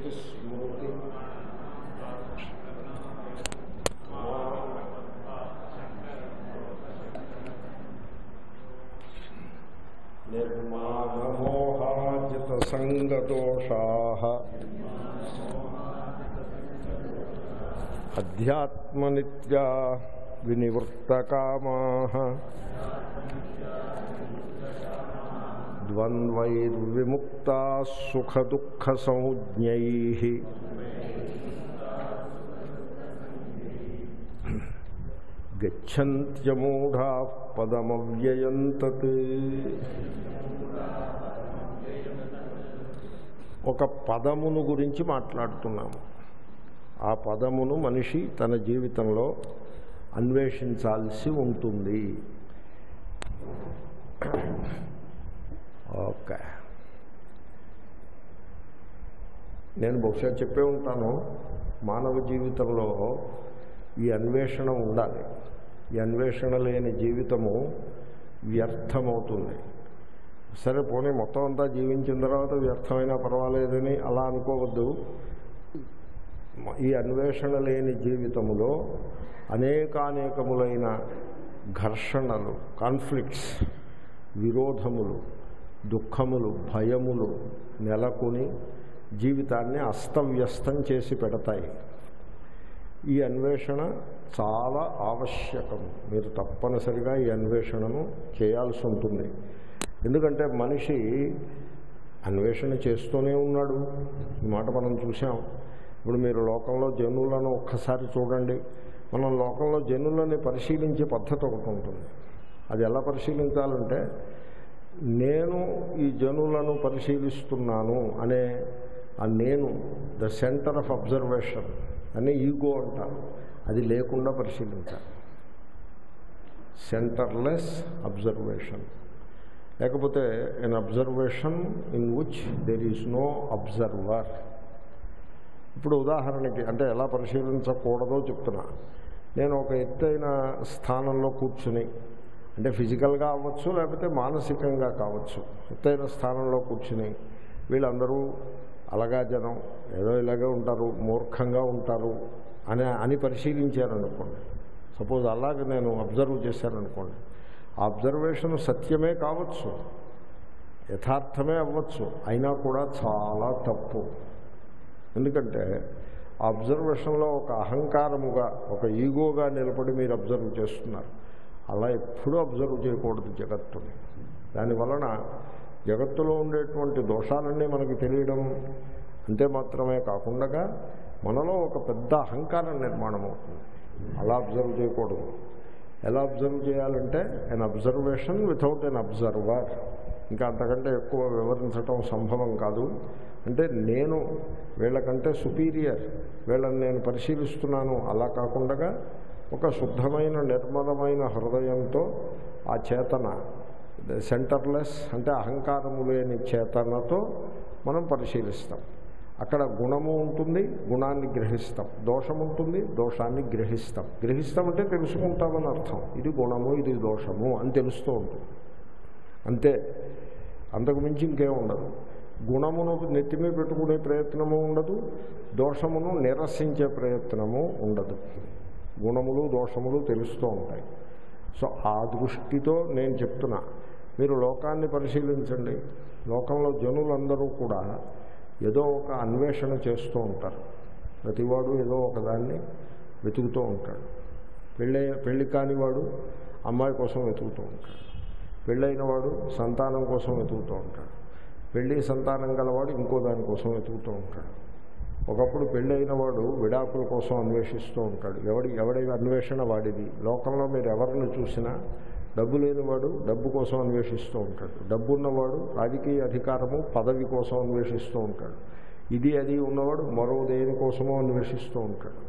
స్మృతి నిర్మాణమోహాజిత సంగదోషా అధ్యాత్మనిత్యా వినివృత్తకామా ద్వంద్వైర్విముక్తా సుఖదుఃఖసంజ్ఞై గచ్చంత్యమూఢా పదమవ్యయం తత్ ఒక పదమును గురించి మాట్లాడుతున్నాము ఆ పదమును మనిషి తన జీవితంలో అన్వేషించాల్సి ఉంటుంది ఓకే నేను బహుశా చెప్పే ఉంటాను మానవ జీవితంలో ఈ అన్వేషణ ఉండాలి ఈ అన్వేషణ లేని జీవితము వ్యర్థమవుతుంది సరే పోనీ మొత్తం అంతా జీవించిన తర్వాత వ్యర్థమైనా పర్వాలేదని అలా అనుకోవద్దు ఈ అన్వేషణ లేని జీవితములో అనేకానేకములైన ఘర్షణలు కాన్ఫ్లిక్ట్స్ విరోధములు దుఃఖములు భయములు నెలకొని జీవితాన్ని అస్తవ్యస్తం చేసి పెడతాయి ఈ అన్వేషణ చాలా ఆవశ్యకం మీరు తప్పనిసరిగా ఈ అన్వేషణను చేయాల్సి ఉంటుంది ఎందుకంటే మనిషి అన్వేషణ చేస్తూనే ఉన్నాడు ఈ మాట మనం చూసాం ఇప్పుడు మీరు లోకంలో జనులను ఒక్కసారి చూడండి మనం లోకంలో జనులని పరిశీలించే పద్ధతి ఒకటి ఉంటుంది అది ఎలా పరిశీలించాలంటే నేను ఈ జనులను పరిశీలిస్తున్నాను అనే ఆ నేను ద సెంటర్ ఆఫ్ అబ్జర్వేషన్ అనే ఈగో అంటారు అది లేకుండా పరిశీలించాలి సెంటర్లెస్ అబ్జర్వేషన్ లేకపోతే an observation in which there is no observer ఇప్పుడు ఉదాహరణకి అంటే ఎలా పరిశీలించకూడదో చెప్తున్నా నేను ఒక ఎత్తైన స్థానంలో కూర్చుని అంటే ఫిజికల్గా అవ్వచ్చు లేకపోతే మానసికంగా కావచ్చు ఎత్తైన స్థానంలో కూర్చుని వీళ్ళందరూ అలాగా జనం ఏదో ఇలాగే ఉంటారు మూర్ఖంగా ఉంటారు అని అని పరిశీలించారనుకోండి సపోజ్ అలాగే నేను అబ్జర్వ్ చేశాననుకోండి ఆ అబ్జర్వేషన్ సత్యమే కావచ్చు యథార్థమే అవ్వచ్చు అయినా కూడా చాలా తప్పు ఎందుకంటే ఆ అబ్జర్వేషన్లో ఒక అహంకారముగా ఒక ఈగోగా నిలబడి మీరు అబ్జర్వ్ చేస్తున్నారు అలా ఎప్పుడూ అబ్జర్వ్ చేయకూడదు జగత్తుని దానివలన జగత్తులో ఉండేటువంటి దోషాలన్నీ మనకి తెలియడం అంతే మాత్రమే కాకుండా మనలో ఒక పెద్ద అహంకారం నిర్మాణం అవుతుంది అలా అబ్జర్వ్ చేయకూడదు ఎలా అబ్జర్వ్ చేయాలంటే an observation without an observer ఇంకా అంతకంటే ఎక్కువ వివరించటం సంభవం కాదు అంటే నేను వీళ్ళకంటే సుపీరియర్ వీళ్ళని నేను పరిశీలిస్తున్నాను అలా కాకుండా ఒక శుద్ధమైన నిర్మలమైన హృదయంతో ఆ చేతన సెంటర్లెస్ అంటే అహంకారము లేని చేతనతో మనం పరిశీలిస్తాం అక్కడ గుణము ఉంటుంది గుణాన్ని గ్రహిస్తాం దోషం ఉంటుంది దోషాన్ని గ్రహిస్తాం గ్రహిస్తాం అంటే తెలుసుకుంటామని అర్థం ఇది గుణము ఇది దోషము అని తెలుస్తూ ఉంటుంది అంతే అంతకు మించి ఇంకేం ఉండదు గుణమును నెత్తిమీ పెట్టుకునే ప్రయత్నము ఉండదు దోషమును నిరసించే ప్రయత్నము ఉండదు గుణములు దోషములు తెలుస్తూ ఉంటాయి సో ఆ దృష్టితో నేను చెప్తున్నా మీరు లోకాన్ని పరిశీలించండి లోకంలో జనులందరూ కూడా ఏదో ఒక అన్వేషణ చేస్తూ ఉంటారు ప్రతివాడు ఏదో ఒకదాన్ని వెతుకుతూ ఉంటాడు పెళ్ళి పెళ్ళి కానివాడు అమ్మాయి కోసం వెతుకుతూ ఉంటాడు పెళ్ళైన వాడు సంతానం కోసం వెతుకుతూ ఉంటాడు పెళ్ళి సంతానం గలవాడు ఇంకో దానికోసం వెతుకుతూ ఉంటాడు ఒకప్పుడు పెళ్ళైన వాడు విడాకుల కోసం అన్వేషిస్తూ ఉంటాడు ఎవడి ఎవడి అన్వేషణ వాడిది లోకంలో మీరు ఎవరిని చూసినా డబ్బు లేనివాడు డబ్బు కోసం అన్వేషిస్తూ ఉంటాడు డబ్బు ఉన్నవాడు రాజకీయ అధికారము పదవి కోసం అన్వేషిస్తూ ఉంటాడు ఇది అది ఉన్నవాడు మరో దేని కోసమో అన్వేషిస్తూ ఉంటాడు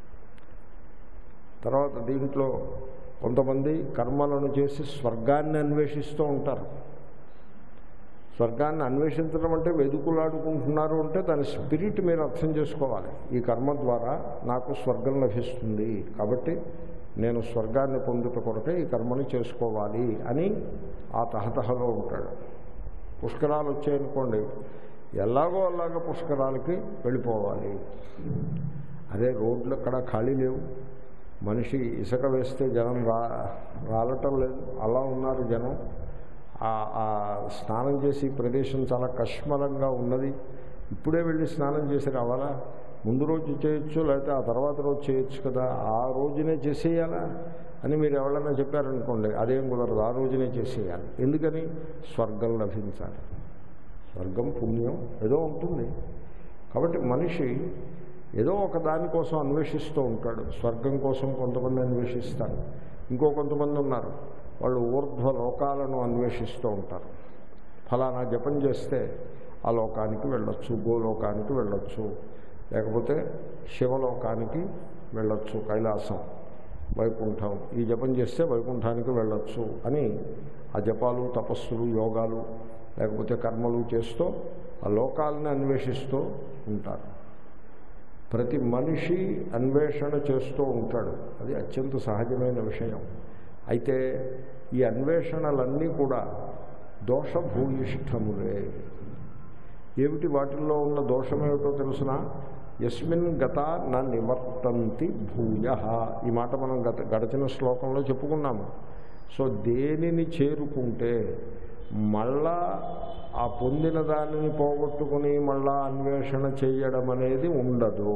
తర్వాత దీంట్లో కొంతమంది కర్మలను చేసి స్వర్గాన్ని అన్వేషిస్తూ ఉంటారు స్వర్గాన్ని అన్వేషించడం అంటే వెదుకులాడుకుంటున్నారు అంటే దాని స్పిరిట్ మీరు అర్థం చేసుకోవాలి ఈ కర్మ ద్వారా నాకు స్వర్గం లభిస్తుంది కాబట్టి నేను స్వర్గాన్ని పొందుట కొరకే ఈ కర్మని చేసుకోవాలి అని ఆ తహతహలో ఉంటాడు పుష్కరాలు వచ్చాయనుకోండి ఎలాగో అలాగ పుష్కరాలకి వెళ్ళిపోవాలి అదే రోడ్లు అక్కడ ఖాళీ లేవు మనిషి ఇసుక వేస్తే జనం రా రాలటం లేదు అలా ఉన్నారు జనం ఆ- ఆ స్నానం చేసి ప్రదేశం చాలా కష్మలంగా ఉన్నది ఇప్పుడే వెళ్ళి స్నానం చేసి రావాలా ముందు రోజు చేయొచ్చు లేకపోతే ఆ తర్వాత రోజు చేయొచ్చు కదా ఆ రోజునే చేసేయాలా అని మీరు ఎవరైనా చెప్పారనుకోండి అదేం కుదరదు ఆ రోజునే చేసేయాలి ఎందుకని స్వర్గం లభించాలి స్వర్గం పుణ్యం ఏదో ఉంటుంది కాబట్టి మనిషి ఏదో ఒక దానికోసం అన్వేషిస్తూ ఉంటాడు స్వర్గం కోసం కొంతమంది అన్వేషిస్తారు ఇంకో కొంతమంది ఉన్నారు వాళ్ళు ఊర్ధ్వ లోకాలను అన్వేషిస్తూ ఉంటారు ఫలానా జపం చేస్తే ఆ లోకానికి వెళ్ళొచ్చు గోలోకానికి వెళ్ళొచ్చు లేకపోతే శివలోకానికి వెళ్ళొచ్చు కైలాసం వైకుంఠం ఈ జపం చేస్తే వైకుంఠానికి వెళ్ళొచ్చు అని ఆ జపాలు తపస్సులు యోగాలు లేకపోతే కర్మలు చేస్తూ ఆ లోకాలని అన్వేషిస్తూ ఉంటారు ప్రతి మనిషి అన్వేషణ చేస్తూ ఉంటాడు అది అత్యంత సహజమైన విషయం అయితే ఈ అన్వేషణలన్నీ కూడా దోషభూయిష్టములే ఏమిటి వాటిల్లో ఉన్న దోషమేమిటో తెలుసిన యస్మిన్ గత నా నివర్తంతి భూయ ఈ మాట మనం గత గడిచిన శ్లోకంలో చెప్పుకున్నాము సో దేనిని చేరుకుంటే మళ్ళా ఆ పొందిన దానిని పోగొట్టుకుని మళ్ళా అన్వేషణ చేయడం అనేది ఉండదు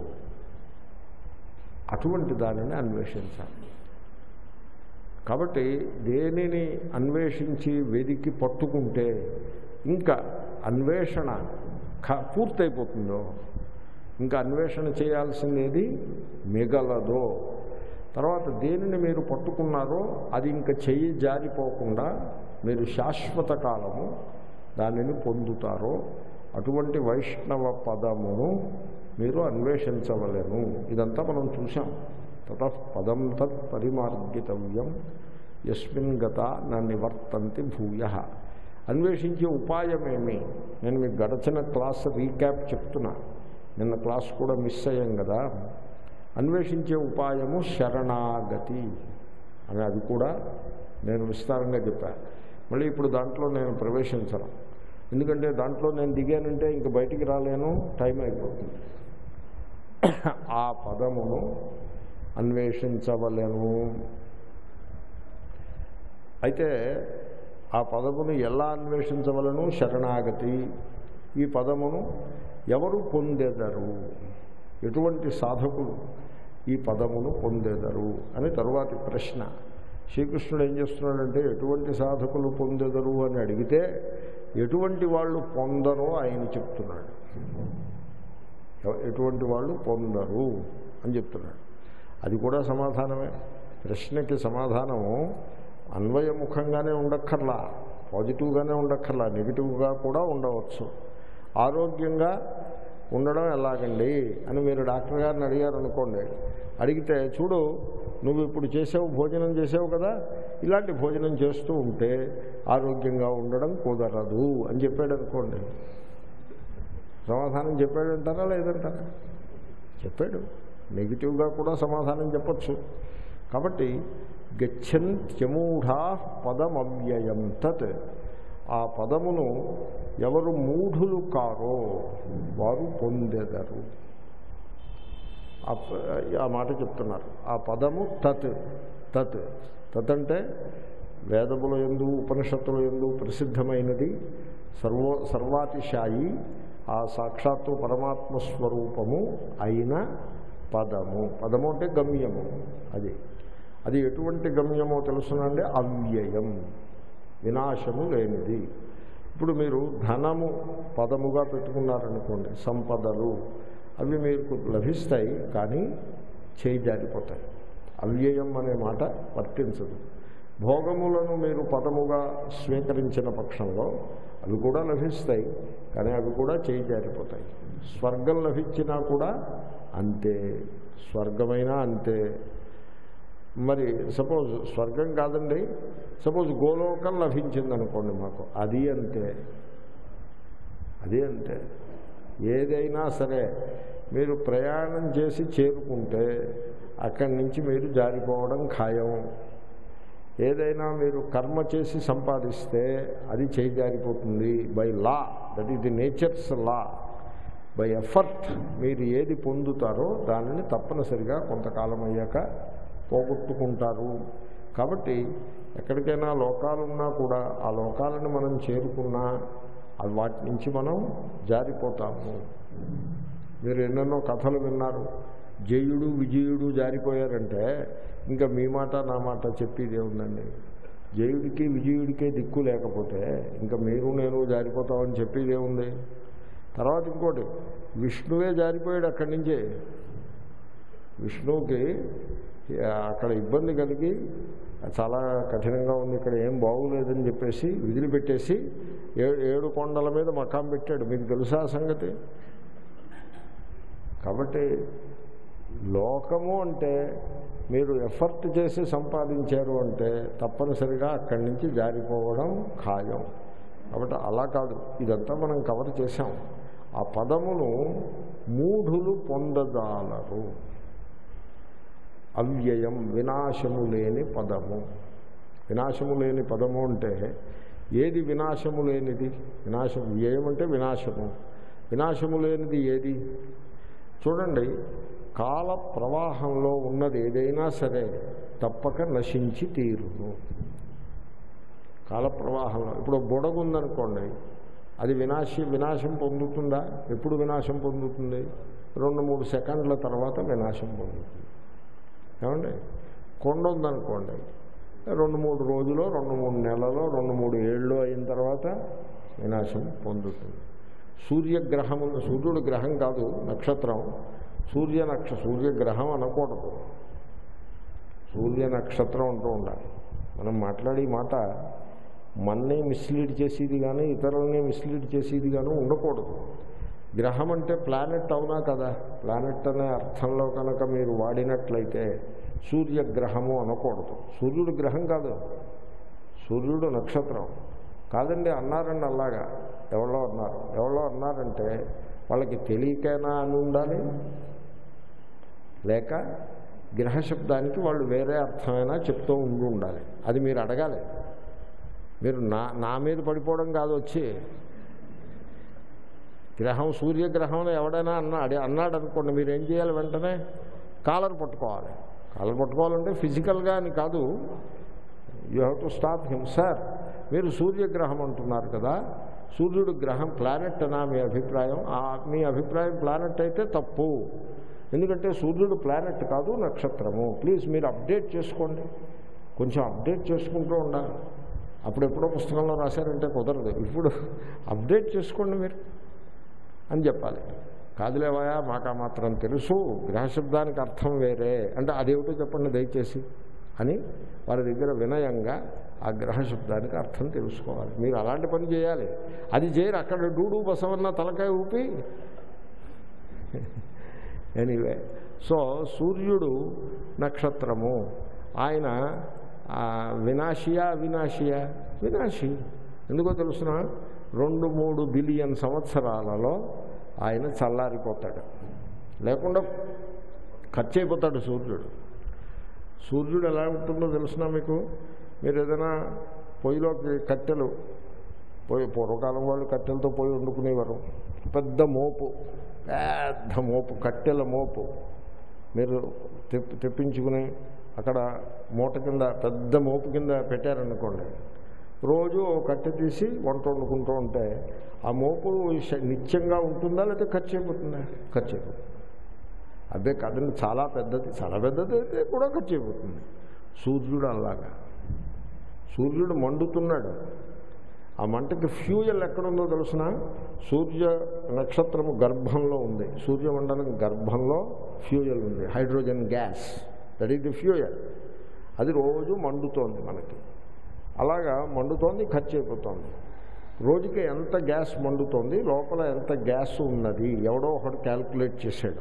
అటువంటి దానిని అన్వేషించాలి కాబట్టి దేనిని అన్వేషించి వెదికి పట్టుకుంటే ఇంకా అన్వేషణ ఖ పూర్తయిపోతుందో ఇంకా అన్వేషణ చేయాల్సిందేది మిగలదో తర్వాత దేనిని మీరు పట్టుకున్నారో అది ఇంకా చెయ్యి జారిపోకుండా మీరు శాశ్వత కాలము దానిని పొందుతారో అటువంటి వైష్ణవ పదమును మీరు అన్వేషించవలేను ఇదంతా మనం చూసాం తత పదం తత్ పరిమార్గితవ్యం యస్మిన్ గత నా నివర్తంతి భూయ అన్వేషించే ఉపాయమేమి నేను మీకు గడచిన క్లాస్ రీక్యాప్ చెప్తున్నా నిన్న క్లాస్ కూడా మిస్ అయ్యాం కదా అన్వేషించే ఉపాయము శరణాగతి అని అది కూడా నేను విస్తారంగా చెప్పాను మళ్ళీ ఇప్పుడు దాంట్లో నేను ప్రవేశించను ఎందుకంటే దాంట్లో నేను దిగానంటే ఇంక బయటికి రాలేను టైం అయిపోతుంది ఆ పదమును అన్వేషించవలను అయితే ఆ పదమును ఎలా అన్వేషించవలను శరణాగతి ఈ పదమును ఎవరు పొందెదరు ఎటువంటి సాధకులు ఈ పదమును పొందెదరు అని తరువాతి ప్రశ్న శ్రీకృష్ణుడు ఏం చేస్తున్నాడంటే ఎటువంటి సాధకులు పొందెదరు అని అడిగితే ఎటువంటి వాళ్ళు పొందరో ఆయన చెప్తున్నాడు ఎవ- ఎటువంటి వాళ్ళు పొందరు అని చెప్తున్నాడు అది కూడా సమాధానమే ప్రశ్నకి సమాధానము అన్వయముఖంగానే ఉండక్కర్లా పాజిటివ్గానే ఉండక్కర్లా నెగిటివ్గా కూడా ఉండవచ్చు ఆరోగ్యంగా ఉండడం ఎలాగండి అని మీరు డాక్టర్ గారిని అడిగారు అనుకోండి అడిగితే చూడు నువ్వు ఇప్పుడు చేసావు భోజనం చేసావు కదా ఇలాంటి భోజనం చేస్తూ ఉంటే ఆరోగ్యంగా ఉండడం కుదరదు అని చెప్పాడు అనుకోండి సమాధానం చెప్పాడంటారా లేదంటారా చెప్పాడు నెగిటివ్గా కూడా సమాధానం చెప్పచ్చు కాబట్టి గచ్చంత్యమూఢా పదమవ్యయం తత్ ఆ పదమును ఎవరు మూఢులు కారో వారు పొందెదరు ఆ ప- ఆ మాట చెప్తున్నారు ఆ పదము తత్ తత్ తత్ అంటే వేదముల ఎందు ఉపనిషత్తుల ఎందు ప్రసిద్ధమైనది సర్వో సర్వాతిశాయి ఆ సాక్షాత్తు పరమాత్మ స్వరూపము అయిన పదము పదము అంటే గమ్యము అది అది ఎటువంటి గమ్యమో తెలుసునంటే అవ్యయం వినాశము లేనిది ఇప్పుడు మీరు ధనము పదముగా పెట్టుకున్నారనుకోండి సంపదలు అవి మీకు లభిస్తాయి కానీ చేయి జారిపోతాయి అవ్యయం అనే మాట వర్తించదు భోగములను మీరు పదముగా స్వీకరించిన పక్షంలో అవి కూడా లభిస్తాయి కానీ అవి కూడా చేయి జారిపోతాయి స్వర్గం లభించినా కూడా అంతే స్వర్గమైనా అంతే మరి సపోజ్ స్వర్గం కాదండి సపోజ్ గోలోకం లభించింది అనుకోండి మాకు అది అంతే అది అంతే ఏదైనా సరే మీరు ప్రయాణం చేసి చేరుకుంటే అక్కడి నుంచి మీరు జారిపోవడం ఖాయం ఏదైనా మీరు కర్మ చేసి సంపాదిస్తే అది చేజారిపోతుంది by law that is the nature's law by effort మీరు ఏది పొందుతారో దానిని తప్పనిసరిగా కొంతకాలం అయ్యాక పోగొట్టుకుంటారు కాబట్టి ఎక్కడికైనా లోకాలున్నా కూడా ఆ లోకాలను మనం చేరుకున్నా అవి వాటి నుంచి మనం జారిపోతాము మీరు ఎన్నెన్నో కథలు విన్నారు జయుడు విజయుడు జారిపోయారంటే ఇంకా మీ మాట నా మాట చెప్పేదే ఉందండి జయుడికి విజయుడికే దిక్కు లేకపోతే ఇంకా మీరు నేను జారిపోతామని చెప్పేదే ఉంది తర్వాత ఇంకోటి విష్ణువే జారిపోయాడు అక్కడి నుంచే విష్ణువుకి ఆ, అక్కడ ఇబ్బంది కలిగి చాలా కఠినంగా ఉంది ఇక్కడ ఏం బాగులేదని చెప్పేసి విదిలిపెట్టేసి ఏ ఏడు కొండల మీద మకాం పెట్టాడు మీకు తెలుసా ఆ సంగతి కాబట్టి లోకము అంటే మీరు ఎఫర్ట్ చేసి సంపాదించారు అంటే తప్పనిసరిగా అక్కడి నుంచి జారిపోవడం ఖాయం కాబట్టి అలా కాదు ఇదంతా మనం కవర్ చేశాం ఆ పదమును మూఢులు పొందజాలరు అవ్యయం వినాశము లేని పదము వినాశము లేని పదము అంటే ఏది వినాశము లేనిది వినాశం వ్యయం అంటే వినాశము వినాశము లేనిది ఏది చూడండి కాల ప్రవాహంలో ఉన్నది ఏదైనా సరే తప్పక నశించి తీరును కాల ప్రవాహంలో ఇప్పుడు బుడగ ఉందనుకోండి అది వినాశ వినాశం పొందుతుందా ఎప్పుడు వినాశం పొందుతుంది రెండు మూడు సెకండ్ల తర్వాత వినాశం పొందుతుంది ఏమండి కొండ ఉందనుకోండి రెండు మూడు రోజులు రెండు మూడు నెలలో రెండు మూడు ఏళ్ళు అయిన తర్వాత వినాశం పొందుతుంది సూర్యగ్రహము సూర్యుడు గ్రహం కాదు నక్షత్రం సూర్య నక్ష సూర్యగ్రహం అనకూడదు సూర్య నక్షత్రం అంటూ ఉండాలి మనం మాట్లాడే ఈ మాట మన్నే మిస్లీడ్ చేసేది కానీ ఇతరులని మిస్లీడ్ చేసేది కానీ ఉండకూడదు గ్రహం అంటే ప్లానెట్ అవునా కదా ప్లానెట్ అనే అర్థంలో కనుక మీరు వాడినట్లయితే సూర్యగ్రహము అనకూడదు సూర్యుడు గ్రహం కాదు సూర్యుడు నక్షత్రం కాదండి అన్నారండి అలాగా ఎవరో అన్నారు ఎవరో అన్నారంటే వాళ్ళకి తెలియకైనా అని ఉండాలి లేక గ్రహశబ్దానికి వాళ్ళు వేరే అర్థమైనా చెప్తూ ఉండి ఉండాలి అది మీరు అడగాలి మీరు నా నా మీద పడిపోవడం కాదు వచ్చి గ్రహం సూర్యగ్రహం అని ఎవడైనా అన్నా అడి అన్నాడు అనుకోండి మీరు ఏం చేయాలి వెంటనే కాలర్ పట్టుకోవాలి కాలర్ పట్టుకోవాలంటే ఫిజికల్గా అని కాదు you have to stop him sir మీరు సూర్యగ్రహం అంటున్నారు కదా సూర్యుడు గ్రహం ప్లానెట్ అనా మీ అభిప్రాయం ఆ మీ అభిప్రాయం ప్లానెట్ అయితే తప్పు ఎందుకంటే సూర్యుడు ప్లానెట్ కాదు నక్షత్రము ప్లీజ్ మీరు అప్డేట్ చేసుకోండి కొంచెం అప్డేట్ చేసుకుంటూ ఉండాలి అప్పుడెప్పుడో పుస్తకంలో రాశారంటే కుదరదు ఇప్పుడు అప్డేట్ చేసుకోండి మీరు అని చెప్పాలి కాదులేవాయా మాకు ఆ మాత్రం తెలుసు గ్రహశబ్దానికి అర్థం వేరే అంటే అదేమిటో చెప్పండి దయచేసి అని వారి దగ్గర వినయంగా ఆ గ్రహశబ్దానికి అర్థం తెలుసుకోవాలి మీరు అలాంటి పని చేయాలి అది చేయరు అక్కడ డూడు బసవన్న తలకాయ ఊపి ఎనీవే సో సూర్యుడు నక్షత్రము ఆయన ఆ, వినాశియా అవినాశియా వినాశి ఎందుకో తెలుసిన రెండు మూడు బిలియన్ సంవత్సరాలలో ఆయన చల్లారిపోతాడు లేకుండా ఖర్చు అయిపోతాడు సూర్యుడు సూర్యుడు ఎలా ఉంటుందో తెలుసిన మీకు మీరు ఏదైనా పొయ్యిలోకి కట్టెలు పొయ్యి పూర్వకాలం వాళ్ళు కట్టెలతో పొయ్యి వండుకునేవారు పెద్ద మోపు పెద్ద మోపు కట్టెల మోపు మీరు తెప్పి తెప్పించుకుని అక్కడ మూట కింద పెద్ద మోపు కింద పెట్టారనుకోండి రోజు ఓ కట్టె తీసి వంట వండుకుంటూ ఉంటే ఆ మోపు శ- నిత్యంగా ఉంటుందా లేకపోతే ఖర్చు అయిపోతుందా ఖర్చు అయిపోతుంది అదే కదండి చాలా పెద్దది చాలా పెద్దది అయితే కూడా ఖర్చు అయిపోతుంది సూర్యుడు అలాగా సూర్యుడు మండుతున్నాడు ఆ మంటకి ఫ్యూయల్ ఎక్కడుందో తెలుసిన సూర్య నక్షత్రము గర్భంలో ఉంది సూర్యమండలం గర్భంలో ఫ్యూయల్ ఉంది hydrogen gas that is the fuel అది రోజు మండుతోంది మనకి అలాగా మండుతోంది ఖర్చు అయిపోతుంది రోజుకి ఎంత గ్యాస్ మండుతోంది లోపల ఎంత గ్యాస్ ఉన్నది ఎవడో ఒకటి క్యాల్కులేట్ చేశాడు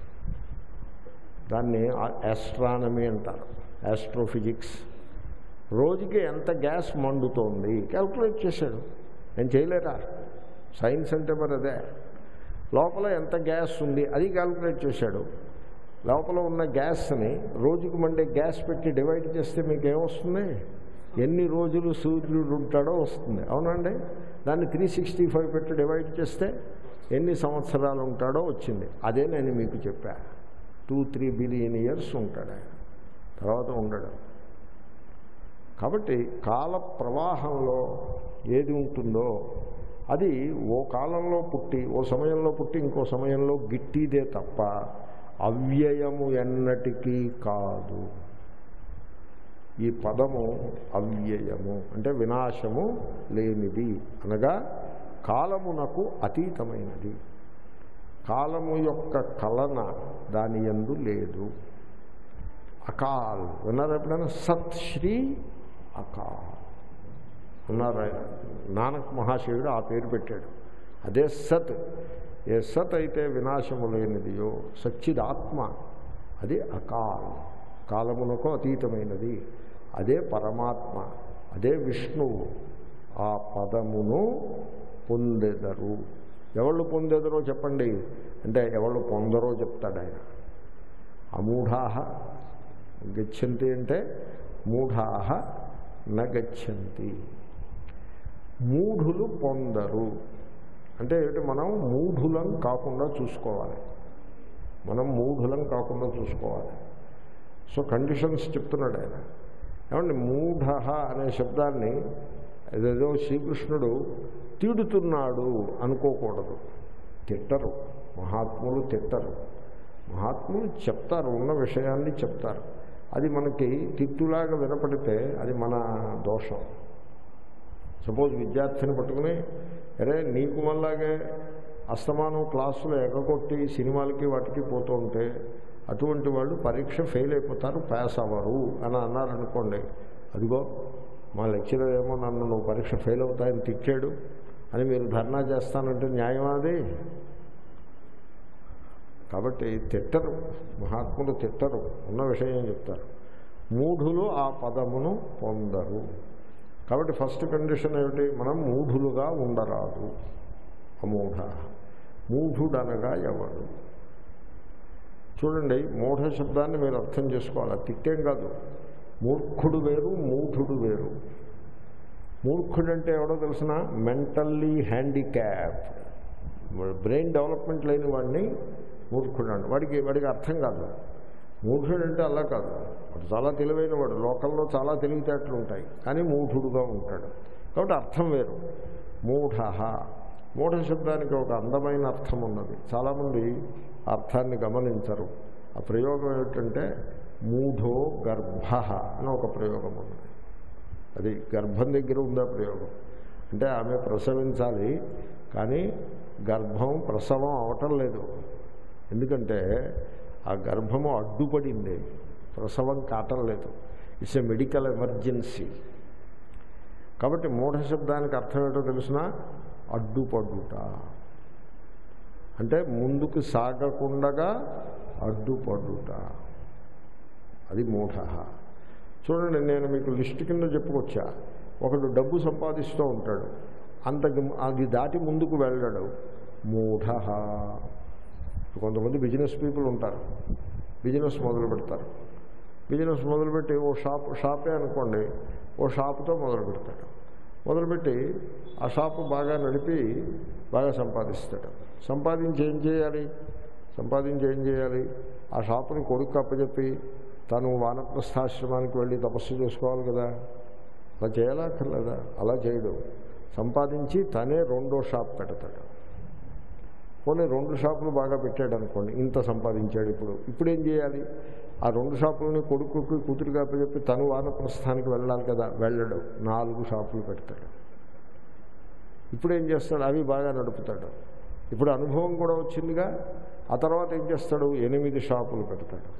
దాన్ని ఆస్ట్రానమీ అంటారు ఆస్ట్రోఫిజిక్స్ రోజుకి ఎంత గ్యాస్ మండుతోంది క్యాల్కులేట్ చేశాడు నేను చేయలేరా సైన్స్ అంటే మరి అదే లోపల ఎంత గ్యాస్ ఉంది అది క్యాల్కులేట్ చేశాడు లోపల ఉన్న గ్యాస్ని రోజుకి మండే గ్యాస్ పెట్టి డివైడ్ చేస్తే మీకు ఏమొస్తుంది ఎన్ని రోజులు సూర్యుడు ఉంటాడో వస్తుంది అవునండి దాన్ని త్రీ సిక్స్టీ ఫైవ్ పెట్టి డివైడ్ చేస్తే ఎన్ని సంవత్సరాలు ఉంటాడో వచ్చింది అదే నేను మీకు చెప్పా టూ త్రీ బిలియన్ ఇయర్స్ ఉంటాడు ఆయన తర్వాత ఉండడు కాబట్టి కాల ప్రవాహంలో ఏది ఉంటుందో అది ఓ కాలంలో పుట్టి ఓ సమయంలో పుట్టి ఇంకో సమయంలో గిట్టిదే తప్ప అవ్యయము ఎన్నటికీ కాదు ఈ పదము అవ్యయము అంటే వినాశము లేనిది అనగా కాలమునకు అతీతమైనది కాలము యొక్క కలన దాని యందు లేదు అకాల్ విన్నారు ఎప్పుడైనా సత్ శ్రీ అకాల్ అన్నారు ఆయన నానక్ మహాశివుడు ఆ పేరు పెట్టాడు అదే సత్ ఏ సత్ అయితే వినాశము లేనిదియో సచ్చిదాత్మ అది అకాల్ కాలమునకు అతీతమైనది అదే పరమాత్మ అదే విష్ణువు ఆ పదమును పొందెదరు ఎవళ్ళు పొందెదరో చెప్పండి అంటే ఎవళ్ళు పొందరో చెప్తాడు ఆయన అమూఢాహ గచ్చంతి అంటే మూఢాహ నగచ్చంతి మూఢులు పొందరు అంటే ఏంటి మనం మూఢులం కాకుండా చూసుకోవాలి మనం మూఢులం కాకుండా చూసుకోవాలి సో కండిషన్స్ చెప్తున్నాడు ఆయన ఏమండి మూఢ అనే శబ్దాన్ని ఏదేదో శ్రీకృష్ణుడు తిడుతున్నాడు అనుకోకూడదు తిట్టరు మహాత్ములు తిట్టరు మహాత్ములు చెప్తారు ఉన్న విషయాన్ని చెప్తారు అది మనకి తిట్టులాగా వినపడితే అది మన దోషం సపోజ్ విద్యార్థిని పట్టుకుని అరే నీకు మళ్ళాగే అస్తమానం క్లాసులు ఎగగొట్టి సినిమాలకి వాటికి పోతూ ఉంటే అటువంటి వాళ్ళు పరీక్ష ఫెయిల్ అయిపోతారు పాస్ అవ్వరు అని అన్నారనుకోండి అదిగో మా లెక్చరర్ ఏమో నన్ను నువ్వు పరీక్ష ఫెయిల్ అవుతాయని తిట్టాడు అని మీరు ధర్నా చేస్తానంటే న్యాయం అది కాబట్టి తిట్టరు మహాత్ములు తిట్టరు ఉన్న విషయం చెప్తారు మూఢులు ఆ పదమును పొందరు కాబట్టి ఫస్ట్ కండిషన్ ఏమిటి మనం మూఢులుగా ఉండరాదు అమూఢ మూఢుడనగా ఎవడు చూడండి మూఢ శబ్దాన్ని మీరు అర్థం చేసుకోవాలి అది తిట్టేం కాదు మూర్ఖుడు వేరు మూఢుడు వేరు మూర్ఖుడంటే ఎవడో తెలిసిన మెంటల్లీ హ్యాండిక్యాప్ బ్రెయిన్ డెవలప్మెంట్ లేని వాడిని మూర్ఖుడు అంట వాడికి వాడికి అర్థం కాదు మూఢుడు అంటే అలా కాదు వాడు చాలా తెలివైన వాడు లోకల్లో చాలా తెలివితేటలు ఉంటాయి కానీ మూఢుడుగా ఉంటాడు కాబట్టి అర్థం వేరు మూఢ మూఢ శబ్దానికి ఒక అందమైన అర్థం ఉన్నది చాలామంది ఆ అర్థాన్ని గమనించరు ఆ ప్రయోగం ఏమిటంటే మూఢో గర్భ అని ఒక ప్రయోగం ఉన్నది అది గర్భం దగ్గర ఉంది ఆ ప్రయోగం అంటే ఆమె ప్రసవించాలి కానీ గర్భం ప్రసవం అవటం లేదు ఎందుకంటే ఆ గర్భము అడ్డుపడింది ప్రసవం కాటం లేదు ఇట్స్ ఎ మెడికల్ ఎమర్జెన్సీ కాబట్టి మూఢ శబ్దానికి అర్థం ఏంటో తెలిసిన అడ్డుపడుట అంటే ముందుకు సాగకుండగా అడ్డుపడుట అది మూఢ చూడండి నేను మీకు లిస్ట్ కింద చెప్పుకొచ్చా ఒకడు డబ్బు సంపాదిస్తూ ఉంటాడు అంతకు అది దాటి ముందుకు వెళ్ళడు మూఢ కొంతమంది బిజినెస్ పీపుల్ ఉంటారు బిజినెస్ మొదలు పెడతారు బిజినెస్ మొదలుపెట్టి ఓ షాప్ షాపే అనుకోండి ఓ షాపుతో మొదలు పెడతాడు మొదలుపెట్టి ఆ షాపు బాగా నడిపి బాగా సంపాదిస్తాడు సంపాదించి ఏం చేయాలి సంపాదించి ఏం చేయాలి ఆ షాపుని కొడుకు అప్పచెప్పి తను వానప్రస్థాశ్రమానికి వెళ్ళి తపస్సు చేసుకోవాలి కదా అలా చేయాలక్కర్లేదా అలా చేయడు సంపాదించి తనే రెండో షాప్ పెడతాడు పోనీ రెండు షాపులు బాగా పెట్టాడు అనుకోండి ఇంత సంపాదించాడు ఇప్పుడు ఇప్పుడు ఏం చేయాలి ఆ రెండు షాపులని కొడుకుకి కూతురుగా చెప్పి తను వానప్రస్థానికి వెళ్ళాలి కదా వెళ్ళడు నాలుగు షాపులు పెడతాడు ఇప్పుడు ఏం చేస్తాడు అవి బాగా నడుపుతాడు ఇప్పుడు అనుభవం కూడా వచ్చిందిగా ఆ తర్వాత ఏం చేస్తాడు ఎనిమిది షాపులు పెడతాడు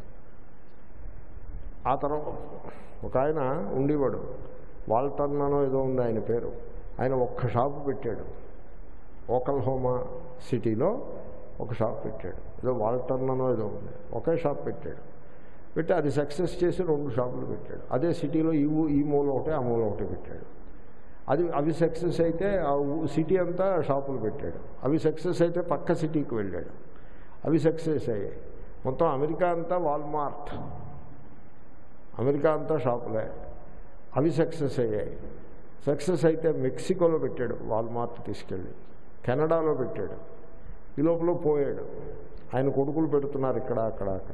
ఆ తర్వాత ఒక ఆయన ఉండేవాడు వాల్టన్ అనో ఏదో ఉంది ఆయన పేరు ఆయన ఒక్క షాపు పెట్టాడు ఓకల్హోమా సిటీలో ఒక షాప్ పెట్టాడు ఏదో వాల్టర్న్ అనో ఏదో ఉంది ఒకే షాప్ పెట్టాడు పెట్టి అది సక్సెస్ చేసి రెండు షాపులు పెట్టాడు అదే సిటీలో ఈ ఊ- ఈ మూల ఒకటి ఆ మూల ఒకటి పెట్టాడు అది అవి సక్సెస్ అయితే ఆ ఊ- సిటీ అంతా షాపులు పెట్టాడు అవి సక్సెస్ అయితే పక్క సిటీకి వెళ్ళాడు అవి సక్సెస్ అయ్యాయి మొత్తం అమెరికా అంతా వాల్మార్ట్ అమెరికా అంతా షాపులే అవి సక్సెస్ అయ్యాయి సక్సెస్ అయితే మెక్సికోలో పెట్టాడు వాల్మార్ట్ తీసుకెళ్ళి కెనడాలో పెట్టాడు ఈ లోపల పోయాడు ఆయన కొడుకులు పెడుతున్నారు ఇక్కడ అక్కడ అక్కడ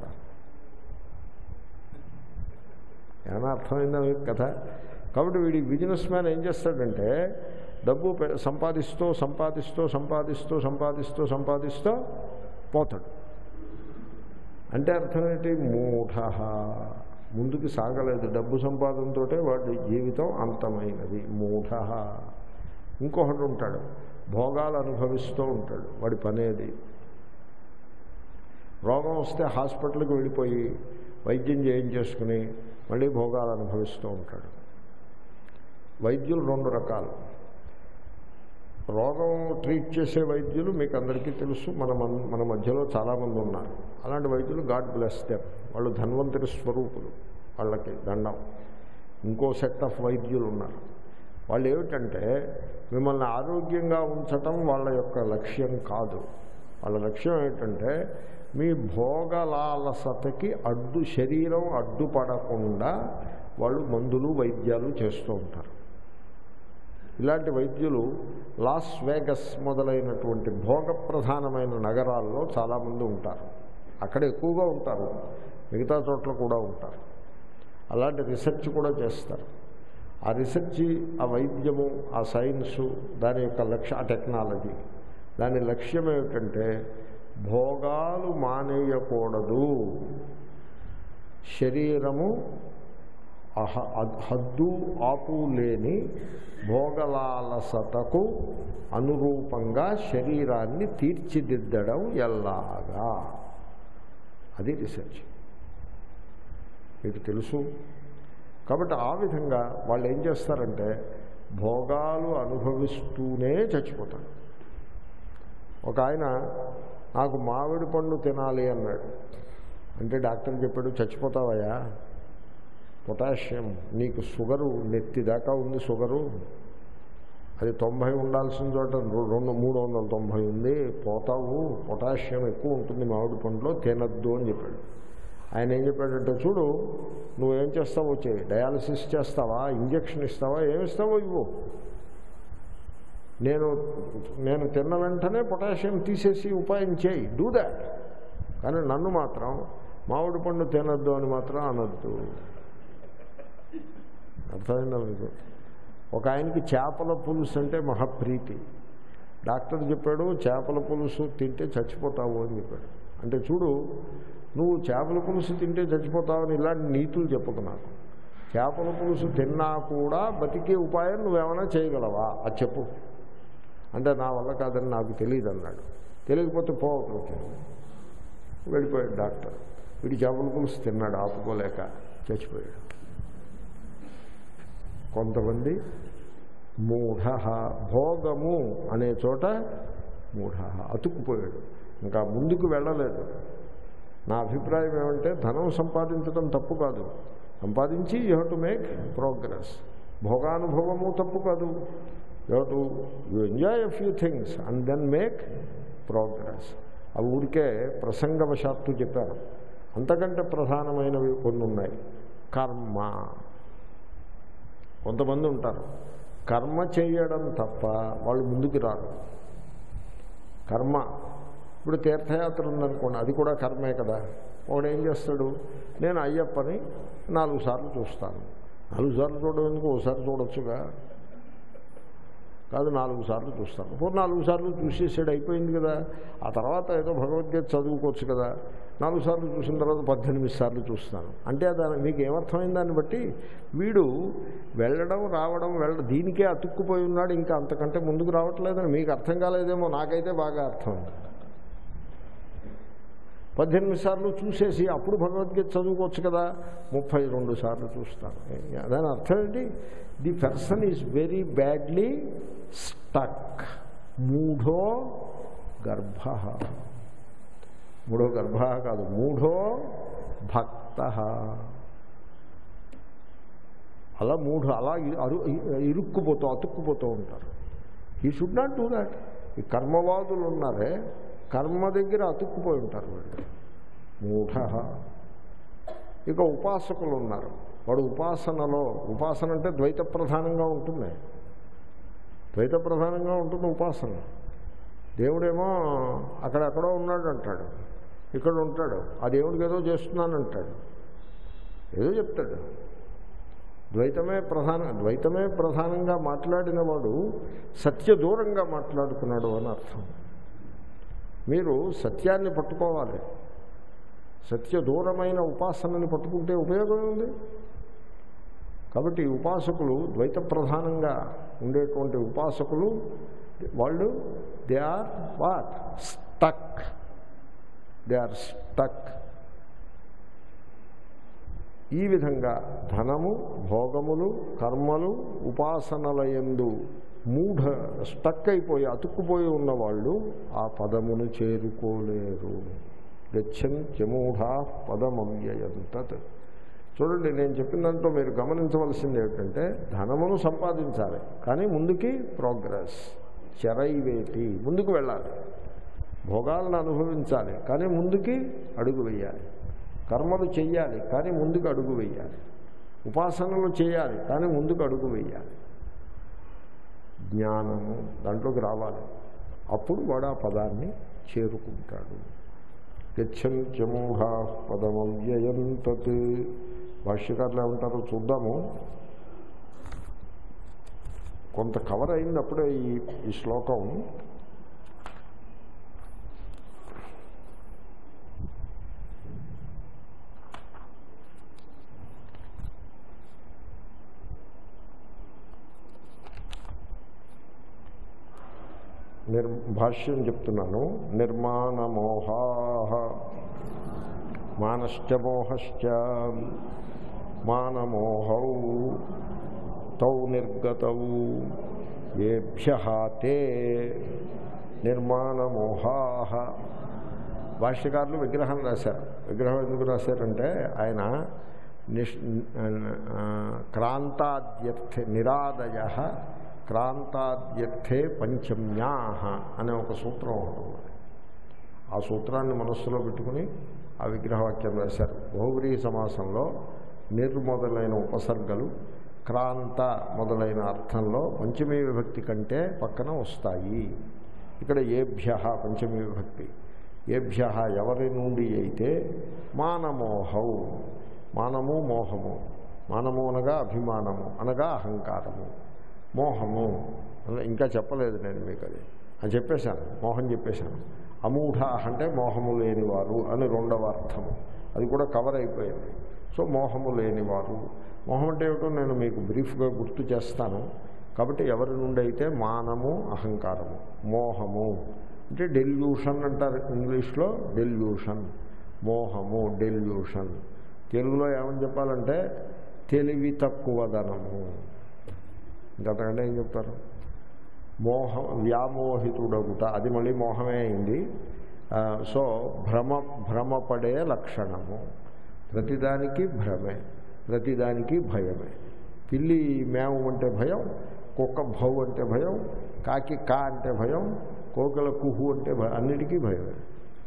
ఏమైనా అర్థమైందా మీకు కథ కాబట్టి వీడి బిజినెస్ మ్యాన్ ఏం చేస్తాడంటే డబ్బు పె- సంపాదిస్తూ సంపాదిస్తూ సంపాదిస్తూ సంపాదిస్తూ సంపాదిస్తూ పోతాడు అంటే అర్థం ఏంటి మూఢ ముందుకు సాగలేదు డబ్బు సంపాదనతో వాడి జీవితం అంతమైనది మూఢ ఇంకొకటి ఉంటాడు భోగాలు అనుభవిస్తూ ఉంటాడు వాడి పనేది రోగం వస్తే హాస్పిటల్కి వెళ్ళిపోయి వైద్యం చేయించేసుకుని మళ్ళీ భోగాలు అనుభవిస్తూ ఉంటాడు వైద్యులు రెండు రకాలు రోగం ట్రీట్ చేసే వైద్యులు మీకు అందరికీ తెలుసు మన మన్- మన మధ్యలో చాలామంది ఉన్నారు అలాంటి వైద్యులు గాడ్ బ్లెస్ దెమ్ వాళ్ళు ధన్వంతరి స్వరూపులు వాళ్ళకి దండం ఇంకో సెట్ ఆఫ్ వైద్యులు ఉన్నారు వాళ్ళు ఏమిటంటే మిమ్మల్ని ఆరోగ్యంగా ఉంచటం వాళ్ళ యొక్క లక్ష్యం కాదు వాళ్ళ లక్ష్యం ఏంటంటే మీ భోగలాలసతకి అడ్డు శరీరం అడ్డుపడకుండా వాళ్ళు మందులు వైద్యాలు చేస్తూ ఉంటారు ఇలాంటి వైద్యులు లాస్ వేగస్ మొదలైనటువంటి భోగ ప్రధానమైన నగరాల్లో చాలామంది ఉంటారు అక్కడ ఎక్కువగా ఉంటారు మిగతా చోట్ల కూడా ఉంటారు అలాంటి రీసెర్చ్ కూడా చేస్తారు ఆ రీసెర్చ్ ఆ వైద్యము ఆ సైన్సు దాని యొక్క లక్ష్య ఆ టెక్నాలజీ దాని లక్ష్యం ఏమిటంటే భోగాలు మానేయకూడదు శరీరము అహ అద్- హద్దు ఆపు లేని భోగలాలసతకు అనురూపంగా శరీరాన్ని తీర్చిదిద్దడం ఎలాగా అది రీసెర్చ్ మీకు తెలుసు కాబట్టి ఆ విధంగా వాళ్ళు ఏం చేస్తారంటే భోగాలు అనుభవిస్తూనే చచ్చిపోతారు ఒక ఆయన నాకు మామిడి పండు తినాలి అన్నాడు అంటే డాక్టర్ చెప్పాడు చచ్చిపోతావయ్యా పొటాషియం నీకు షుగరు నెత్తి దాకా ఉంది షుగరు అది తొంభై ఉండాల్సిన చోట రె- రెండు మూడు వందల తొంభై ఉంది పోతావు పొటాషియం ఎక్కువ ఉంటుంది మామిడి పండులో తినద్దు అని చెప్పాడు ఆయన ఏం చెప్పాడంటే చూడు నువ్వేం చేస్తావో చేయి డయాలసిస్ చేస్తావా ఇంజక్షన్ ఇస్తావా ఏమిస్తావో ఇవ్వు నేను నేను తిన్న వెంటనే పొటాషియం తీసేసి ఉపాయం చేయి డూ దాట్ కానీ నన్ను మాత్రం మామిడి పండు తినద్దు అని మాత్రం అనొద్దు అర్థమైందా మీకు ఒక ఆయనకి చేపల పులుసు అంటే మహాప్రీతి డాక్టర్ చెప్పాడు చేపల పులుసు తింటే చచ్చిపోతావు అని చెప్పాడు అంటే చూడు నువ్వు చేపల పులుసు తింటే చచ్చిపోతావని ఇలాంటి నీతులు చెప్పకు నాకు చేపల పులుసు తిన్నా కూడా బతికే ఉపాయం నువ్వేమైనా చేయగలవా అది చెప్పు అంటే నా వల్ల కాదని నాకు తెలియదు అన్నాడు తెలియకపోతే పోవట్లేదు వెళ్ళిపోయాడు డాక్టర్ వీడి చేపల పులుసు తిన్నాడు ఆపుకోలేక చచ్చిపోయాడు కొంతమంది మూఢ భోగము అనే చోట మూఢ అతుక్కుపోయాడు ఇంకా ముందుకు వెళ్ళలేదు నా అభిప్రాయం ఏమంటే ధనం సంపాదించడం తప్పు కాదు సంపాదించి you have to make progress భోగానుభవము తప్పు కాదు you have to you enjoy a few things and then make progress అవి ఊరికే ప్రసంగవశాత్తు చెప్పారు అంతకంటే ప్రధానమైనవి కొన్ని ఉన్నాయి కర్మ కొంతమంది ఉంటారు కర్మ చేయడం తప్ప వాళ్ళు ముందుకు రారు కర్మ ఇప్పుడు తీర్థయాత్ర ఉందనుకోండి అది కూడా కర్మే కదా వాడు ఏం చేస్తాడు నేను అయ్యప్పని నాలుగు సార్లు చూస్తాను నాలుగు సార్లు చూడడం ఎందుకు ఒకసారి చూడొచ్చుగా కాదు నాలుగు సార్లు చూస్తాను ఇప్పుడు నాలుగు సార్లు చూసేసాడు అయిపోయింది కదా ఆ తర్వాత ఏదో భగవద్గీత చదువుకోవచ్చు కదా నాలుగు సార్లు చూసిన తర్వాత పద్దెనిమిది సార్లు చూస్తాను అంటే దాని మీకు ఏమర్థమైంది దాన్ని బట్టి వీడు వెళ్ళడం రావడం వెళ్ళ దీనికే అతుక్కుపోయి ఉన్నాడు ఇంకా అంతకంటే ముందుకు రావట్లేదని మీకు అర్థం కాలేదేమో నాకైతే బాగా అర్థమైంది పద్దెనిమిది సార్లు చూసేసి అప్పుడు భగవద్గీత చదువుకోవచ్చు కదా ముప్పై రెండు సార్లు చూస్తాను దాని అర్థం ఏంటి the person is very badly stuck మూఢో గర్భ మూఢో గర్భ కాదు మూఢో భక్త అలా మూఢ అలా ఇ- అరు ఇరుక్కుపోతూ అతుక్కుపోతూ ఉంటారు ఈ షుడ్ నాట్ డూ దాట్ ఈ కర్మవాదులు ఉన్నారే కర్మ దగ్గర అతుక్కుపోయి ఉంటారు వీళ్ళు మూఢ ఇక ఉపాసకులు ఉన్నారు వాడు ఉపాసనలో ఉపాసన అంటే ద్వైత ప్రధానంగా ఉంటుంది ద్వైత ప్రధానంగా ఉంటుంది ఉపాసన దేవుడేమో అక్కడెక్కడో ఉన్నాడు అంటాడు ఇక్కడ ఉంటాడు ఆ దేవుడికి ఏదో చేస్తున్నాను అంటాడు ఏదో చెప్తాడు ద్వైతమే ప్రధాన ద్వైతమే ప్రధానంగా మాట్లాడిన వాడు సత్య దూరంగా మాట్లాడుతున్నాడు అని అర్థం మీరు సత్యాన్ని పట్టుకోవాలి సత్య దూరమైన ఉపాసనని పట్టుకుంటే ఉపయోగం ఉంది కాబట్టి ఈ ఉపాసకులు ద్వైత ప్రధానంగా ఉండేటువంటి ఉపాసకులు వాళ్ళు they are what stuck they are stuck ఈ విధంగా ధనము భోగములు కర్మలు ఉపాసనలయందు మూఢ స్టక్ అయిపోయి అతుక్కుపోయి ఉన్నవాళ్ళు ఆ పదమును చేరుకోలేరు గచ్చంత్యమూఢా పదమవ్యయంతత్ చూడండి నేను చెప్పిన దాంట్లో మీరు గమనించవలసింది ఏమిటంటే ధనమును సంపాదించాలి కానీ ముందుకి ప్రోగ్రెస్ చెరైవేటి ముందుకు వెళ్ళాలి భోగాలను అనుభవించాలి కానీ ముందుకి అడుగు వేయాలి కర్మలు చెయ్యాలి కానీ ముందుకు అడుగు వేయాలి ఉపాసనలు చేయాలి కానీ ముందుకు అడుగు వేయాలి జ్ఞానము దాంట్లోకి రావాలి అప్పుడు వాడు ఆ పదాన్ని చేరుకుంటాడు గచ్చంత్యమూఢా పదమవ్యయం తత్ భాష్యకారులు ఏమంటారో చూద్దాము కొంత కవర్ అయింది అప్పుడే ఈ ఈ శ్లోకం నిర్ భాష్యం చెప్తున్నాను నిర్మాణమోహా మానశ్చ మోహశ్చ మానమోహౌ తౌ నిర్గతౌ ఏభ్య తే నిర్మాణమోహా భాష్యకారులు విగ్రహం రాశారు విగ్రహం ఎందుకు రాశారంటే ఆయన నిష్ క్రాంతాద్యర్థే నిరాదయ క్రాంతాద్యర్థే పంచమ్యా అనే ఒక సూత్రం ఉంటుంది ఆ సూత్రాన్ని మనస్సులో పెట్టుకుని ఆ విగ్రహవాక్యం రాశారు బహువ్రీహి సమాసంలో నిర్ మొదలైన ఉపసర్గలు క్రాంత మొదలైన అర్థంలో పంచమీ విభక్తి కంటే పక్కన వస్తాయి ఇక్కడ ఏభ్య పంచమీ విభక్తి ఏభ్య ఎవరి నుండి అయితే మానమోహౌ మానము మోహము మానము అనగా అభిమానము అనగా అహంకారము మోహము ఇంకా చెప్పలేదు నేను మీకు అది అని చెప్పేశాను మోహం చెప్పేశాను అమూఢ అంటే మోహము లేనివారు అని రెండవ అర్థము అది కూడా కవర్ అయిపోయింది సో మోహము లేనివారు మోహం అంటే ఏమిటో నేను మీకు బ్రీఫ్గా గుర్తు చేస్తాను కాబట్టి ఎవరి నుండి అయితే మానము అహంకారము మోహము అంటే డెల్యూషన్ అంటారు ఇంగ్లీష్లో డెల్యూషన్ మోహము డెల్యూషన్ తెలుగులో ఏమని చెప్పాలంటే తెలివి తక్కువదనము ఇంకంతకంటే ఏం చెప్తారు మోహం వ్యామోహితుడగుట అది మళ్ళీ మోహమే అయింది సో భ్రమ భ్రమపడే లక్షణము ప్రతిదానికి భ్రమే ప్రతిదానికి భయమే పిల్లి మేము అంటే భయం కుక్క భౌ అంటే భయం కాకి కా అంటే భయం కోకల కుహు అంటే భయం అన్నిటికీ భయమే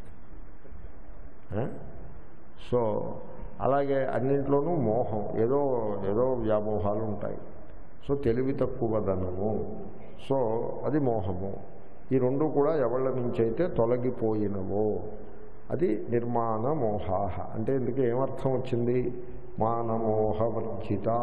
సో అలాగే అన్నింట్లోనూ మోహం ఏదో ఏదో వ్యామోహాలు ఉంటాయి సో తెలివి తక్కువదనము సో అది మోహము ఈ రెండు కూడా ఎవళ్ళ నుంచి అయితే తొలగిపోయినవో అది నిర్మాణ మోహాహ అంటే ఇందుకు ఏమర్థం వచ్చింది మానమోహవర్జితా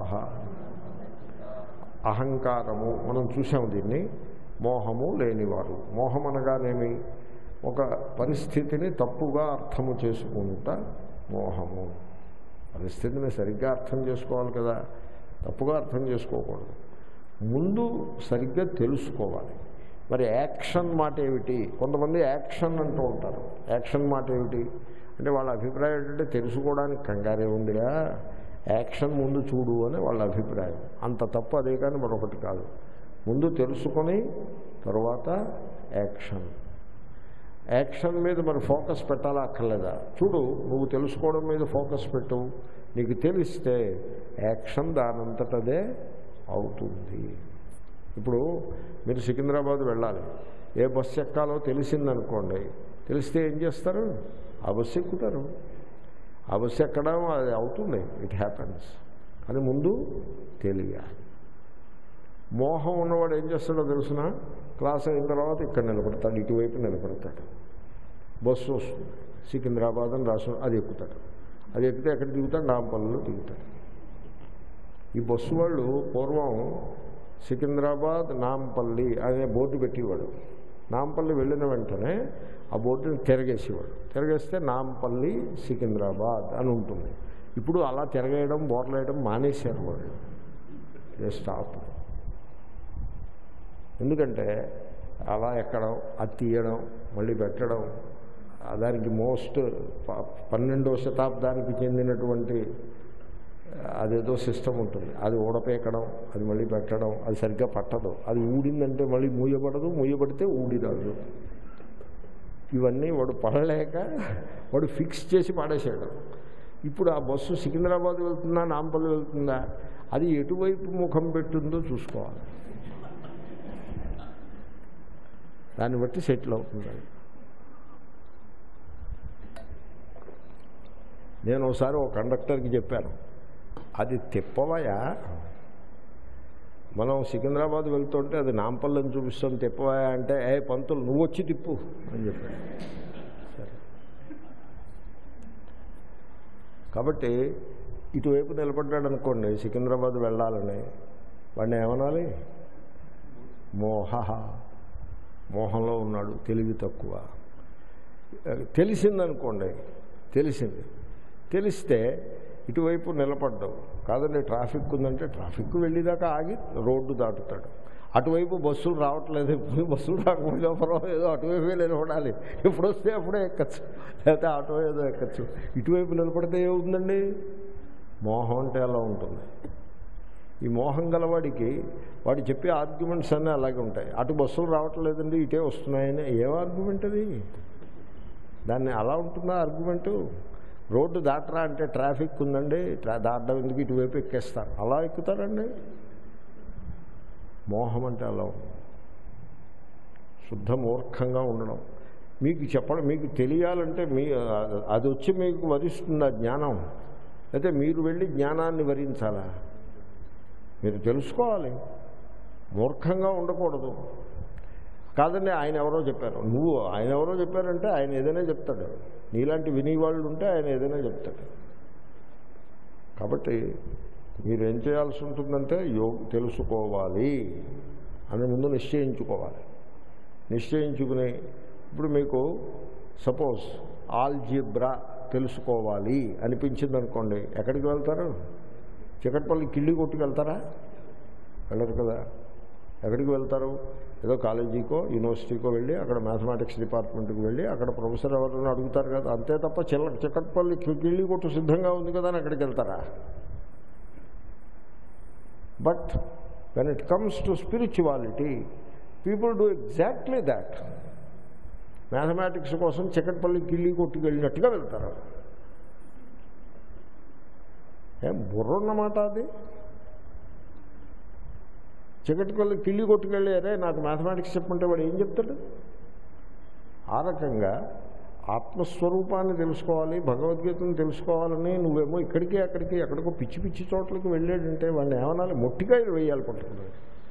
అహంకారము మనం చూసాము దీన్ని మోహము లేనివారు మోహం అనగానేమి ఒక పరిస్థితిని తప్పుగా అర్థము చేసుకుంటా మోహము పరిస్థితిని సరిగ్గా అర్థం చేసుకోవాలి కదా తప్పుగా అర్థం చేసుకోకూడదు ముందు సరిగ్గా తెలుసుకోవాలి మరి యాక్షన్ మాట ఏమిటి కొంతమంది యాక్షన్ అంటూ ఉంటారు యాక్షన్ మాట ఏమిటి అంటే వాళ్ళ అభిప్రాయం ఏంటంటే తెలుసుకోవడానికి కంగారే ఉందిరా యాక్షన్ ముందు చూడు అని వాళ్ళ అభిప్రాయం అంత తప్పు అదే కానీ మరొకటి కాదు ముందు తెలుసుకొని తరువాత యాక్షన్ యాక్షన్ మీద మరి ఫోకస్ పెట్టాలా అక్కర్లేదా చూడు నువ్వు తెలుసుకోవడం మీద ఫోకస్ పెట్టు నీకు తెలిస్తే యాక్షన్ దానంతటదే అవుతుంది ఇప్పుడు మీరు సికింద్రాబాద్ వెళ్ళాలి ఏ బస్సు ఎక్కాలో తెలిసిందనుకోండి తెలిస్తే ఏం చేస్తారు ఆ బస్సు ఎక్కుతారు ఆ బస్సు ఎక్కడం అది అవుతుంది ఇట్ హ్యాపెన్స్ అది ముందు తెలియాలి మోహం ఉన్నవాడు ఏం చేస్తాడో తెలుసిన క్లాస్ అయిన తర్వాత ఇక్కడ నిలబడతాడు ఇటువైపు నిలబడతాడు బస్సు వస్తుంది సికింద్రాబాద్ అని రాసు అది ఎక్కుతాడు అది ఎక్కితే ఎక్కడ దిగుతాడు నాంపల్లిలో దిగుతాడు ఈ బస్సు వాళ్ళు పూర్వం సికింద్రాబాద్ నాంపల్లి అనే బోర్డు పెట్టేవాడు నాంపల్లి వెళ్ళిన వెంటనే ఆ బోర్డుని తిరగేసేవాడు తిరగేస్తే నాంపల్లి సికింద్రాబాద్ అని ఉంటుంది ఇప్పుడు అలా తిరగేయడం బోర్లేయడం మానేశారు వాళ్ళు ఏ స్టాప్ ఎందుకంటే అలా ఎక్కడం అది తీయడం మళ్ళీ పెట్టడం ఆ దానికి మోస్ట్ ప- పన్నెండవ శతాబ్దానికి చెందినటువంటి అదేదో సిస్టమ్ ఉంటుంది అది ఊడపేకడం అది మళ్ళీ పెట్టడం అది సరిగ్గా పట్టదు అది ఊడిందంటే మళ్ళీ మూయబడదు మూయబడితే ఊడిరాదు ఇవన్నీ వాడు పడలేక వాడు ఫిక్స్ చేసి పాడేసాడు ఇప్పుడు ఆ బస్సు సికింద్రాబాద్ వెళ్తుందా నాంపల్లి వెళ్తుందా అది ఎటువైపు ముఖం పెట్టుందో చూసుకోవాలి దాన్ని బట్టి సెటిల్ అవుతుంది అది. నేను ఒకసారి ఒక కండక్టర్కి చెప్పాను అది తిప్పవయా మనం సికింద్రాబాద్ వెళ్తుంటే అది నాంపల్లని చూపిస్తాం తిప్పవయా అంటే ఏ పంతులు నువ్వు వచ్చి తిప్పు అని చెప్పాడు సరే కాబట్టి ఇటువైపు నిలబడ్డాడు అనుకోండి సికింద్రాబాద్ వెళ్ళాలని వాడిని ఏమనాలి మోహ మోహంలో ఉన్నాడు తెలివి తక్కువ తెలిసిందనుకోండి తెలిసింది తెలిస్తే ఇటువైపు నిలబడ్డావు కాదండి ట్రాఫిక్ ఉందంటే ట్రాఫిక్ వెళ్ళేదాకా ఆగి రోడ్డు దాటుతాడు అటువైపు బస్సులు రావట్లేదు ఎప్పుడు బస్సులు రాకపోతే పర్వాలేదు ఏదో అటువైపే నిలబడాలి ఎప్పుడు వస్తే అప్పుడే ఎక్కచ్చు లేకపోతే ఆటో ఏదో ఎక్కచ్చు ఇటువైపు నిలబడితే ఏముందండి మోహం అంటే అలా ఉంటుంది ఈ మోహం గలవాడికి వాడు చెప్పే ఆర్గ్యుమెంట్స్ అన్నీ అలాగే ఉంటాయి అటు బస్సులు రావట్లేదండి ఇటే వస్తున్నాయని ఏం ఆర్గ్యుమెంట్ అది దాన్ని అలా ఉంటుందా ఆర్గ్యుమెంటు రోడ్డు దాటరా అంటే ట్రాఫిక్ ఉందండి ట్రా- దాటడం ఎందుకు ఇటువైపు ఎక్కేస్తారు అలా ఎక్కుతారండి మోహం అంటే అలా ఉంది శుద్ధ మూర్ఖంగా ఉండడం మీకు చెప్పడం మీకు తెలియాలంటే మీ అది వచ్చి మీకు వరిస్తుంది ఆ జ్ఞానం అయితే మీరు వెళ్ళి జ్ఞానాన్ని వరించాలా మీరు తెలుసుకోవాలి మూర్ఖంగా ఉండకూడదు కాదండి ఆయన ఎవరో చెప్పారు నువ్వు ఆయన ఎవరో చెప్పారంటే ఆయన ఏదైనా చెప్తాడు నీలాంటి వినేవాళ్ళు ఉంటే ఆయన ఏదైనా చెప్తాడు కాబట్టి మీరు ఏం చేయాల్సి ఉంటుందంటే యో తెలుసుకోవాలి అని ముందు నిశ్చయించుకోవాలి నిశ్చయించుకుని ఇప్పుడు మీకు సపోజ్ ఆల్జిబ్రా తెలుసుకోవాలి అనిపించింది అనుకోండి ఎక్కడికి వెళ్తారు చికట్పల్లి కిళ్ళి కొట్టుకు వెళ్తారా వెళ్ళరు కదా ఎక్కడికి వెళ్తారు ఏదో కాలేజీకో యూనివర్సిటీకో వెళ్ళి అక్కడ మ్యాథమెటిక్స్ డిపార్ట్మెంట్కి వెళ్ళి అక్కడ ప్రొఫెసర్ ఎవరైనా అడుగుతారు కదా అంతే తప్ప చిల్ల చికట్పల్లి కిళ్ళి కొట్టు సిద్ధంగా ఉంది కదా అని అక్కడికి వెళ్తారా but when it comes to spirituality people do exactly that mathematics కోసం చికట్పల్లి కిళ్ళి కొట్టుకు వెళ్ళినట్టుగా వెళ్తారు ఏం బుర్ర ఉన్నమాట అది చికటిపల్లి కిళ్ళి కొట్టుకెళ్ళి అరే నాకు మ్యాథమెటిక్స్ చెప్పంటే వాడు ఏం చెప్తాడు ఆ రకంగా ఆత్మస్వరూపాన్ని తెలుసుకోవాలి భగవద్గీతను తెలుసుకోవాలని నువ్వేమో ఇక్కడికి అక్కడికి ఎక్కడికో పిచ్చి పిచ్చి చోట్లకి వెళ్ళాడంటే వాడిని ఏమనాలి మొట్టికాయలు వేయాలి పట్టుకున్నాడు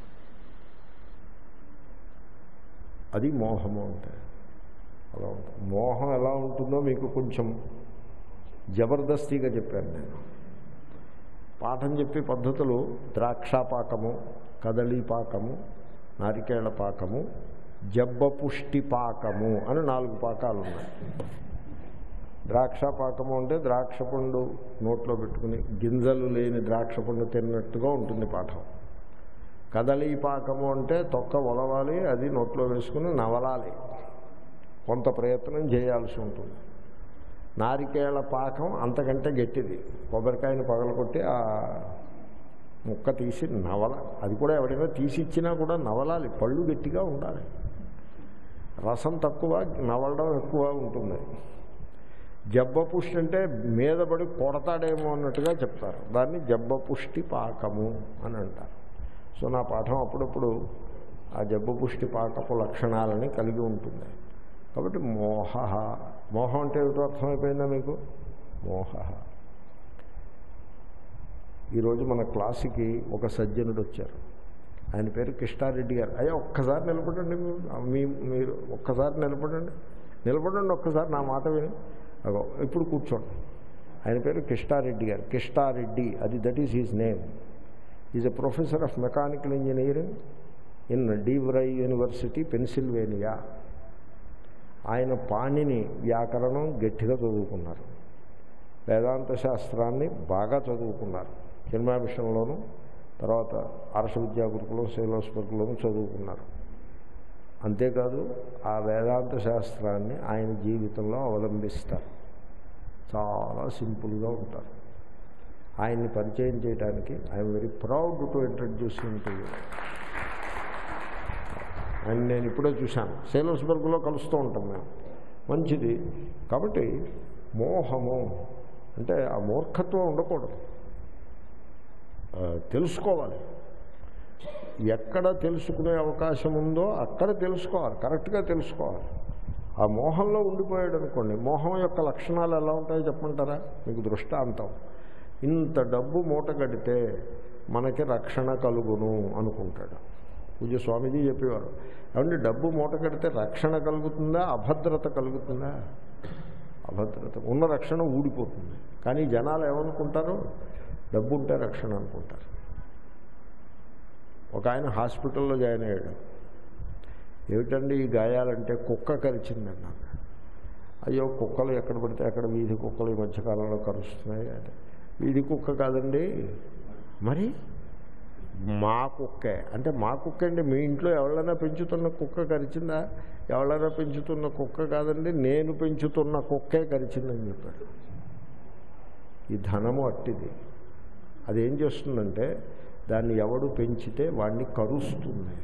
అది మోహము అంటే అలా ఉంటుంది మోహం ఎలా ఉంటుందో మీకు కొంచెం జబర్దస్తిగా చెప్పాను నేను పాఠం చెప్పే పద్ధతులు ద్రాక్షాపాకము కదళీ పాకము నారికేళ పాకము జబ్బ పుష్టి పాకము అని నాలుగు పాకాలు ఉన్నాయి ద్రాక్ష పాకము అంటే ద్రాక్ష పండు నోట్లో పెట్టుకుని గింజలు లేని ద్రాక్ష పండు తిన్నట్టుగా ఉంటుంది పాఠం కదళీ పాకము అంటే తొక్క వలవాలి అది నోట్లో వేసుకుని నవలాలి కొంత ప్రయత్నం చేయాల్సి ఉంటుంది నారికేళ పాకం అంతకంటే గట్టిది కొబ్బరికాయని పగలగొట్టి ఆ ముక్క తీసి నవల అది కూడా ఎవరైనా తీసి ఇచ్చినా కూడా నవలాలి పళ్ళు గట్టిగా ఉండాలి రసం తక్కువ నవలడం ఎక్కువ ఉంటుంది జబ్బ పుష్టి అంటే మీద పడి కొడతాడేమో అన్నట్టుగా చెప్తారు దాన్ని జబ్బ పుష్టి పాకము అని అంటారు సో నా పాఠం అప్పుడప్పుడు ఆ జబ్బ పుష్టి పాకపు లక్షణాలని కలిగి ఉంటుంది కాబట్టి మోహ మోహం అంటే ఏమిటో అర్థమైపోయిందా మీకు మోహ ఈరోజు మన క్లాసుకి ఒక సజ్జనుడు వచ్చారు ఆయన పేరు కిష్టారెడ్డి గారు అయ్యా ఒక్కసారి నిలబడండి మీరు. మీ మీరు ఒక్కసారి నిలబడండి నిలబడండి ఒక్కసారి నా మాట విని అగో ఇప్పుడు కూర్చోండి ఆయన పేరు కిష్టారెడ్డి గారు కిష్టారెడ్డి అది that is his name is a professor of mechanical engineering in DeVry university Pennsylvania ఆయన పాణిని వ్యాకరణం గట్టిగా చదువుకున్నారు వేదాంత శాస్త్రాన్ని బాగా చదువుకున్నారు సినిమా మిషన్లోను తర్వాత ఆర్ష విద్యా గురుకులం శైలోస్వర్గులోను చదువుకున్నారు అంతేకాదు ఆ వేదాంత శాస్త్రాన్ని ఆయన జీవితంలో అవలంబిస్తారు చాలా సింపుల్గా ఉంటారు ఆయన్ని పరిచయం చేయడానికి I'm very proud to introduce to you ఆయన నేను ఇప్పుడే చూశాను సేలర్స్బర్గ్లో కలుస్తూ ఉంటాం మేము మంచిది కాబట్టి మోహము అంటే ఆ మూర్ఖత్వం ఉండకూడదు ఆ, తెలుసుకోవాలి ఎక్కడ తెలుసుకునే అవకాశం ఉందో అక్కడ తెలుసుకోవాలి కరెక్ట్గా తెలుసుకోవాలి ఆ మోహంలో ఉండిపోయాడు అనుకోండి మోహం యొక్క లక్షణాలు ఎలా ఉంటాయో చెప్పమంటారా మీకు దృష్టాంతం ఇంత డబ్బు మూట కడితే మనకి రక్షణ కలుగును అనుకుంటాడు పూజ స్వామీజీ చెప్పేవారు ఏమంటే డబ్బు మూట కడితే రక్షణ కలుగుతుందా అభద్రత కలుగుతుందా అభద్రత ఉన్న రక్షణ ఊడిపోతుంది కానీ జనాలు ఏమనుకుంటారు డబ్బు ఉంటే రక్షణ అనుకుంటారు ఒక ఆయన హాస్పిటల్లో జాయిన్ అయ్యాడు ఏమిటండి ఈ గాయాలంటే కుక్క కరిచిందన్నాను అయ్యో కుక్కలు ఎక్కడ పడితే అక్కడ వీధి కుక్కలు ఈ మధ్యకాలంలో కరుస్తున్నాయి అంటే వీధి కుక్క కాదండి మరి మా కుక్కే అంటే మా కుక్క అంటే మీ ఇంట్లో ఎవరైనా పెంచుతున్న కుక్క కరిచిందా ఎవరైనా పెంచుతున్న కుక్క కాదండి నేను పెంచుతున్న కుక్కే కరిచిందని చెప్పాడు ఈ ధనము అట్టిది అదేం చేస్తుందంటే దాన్ని ఎవడు పెంచితే వాడిని కరుస్తుంది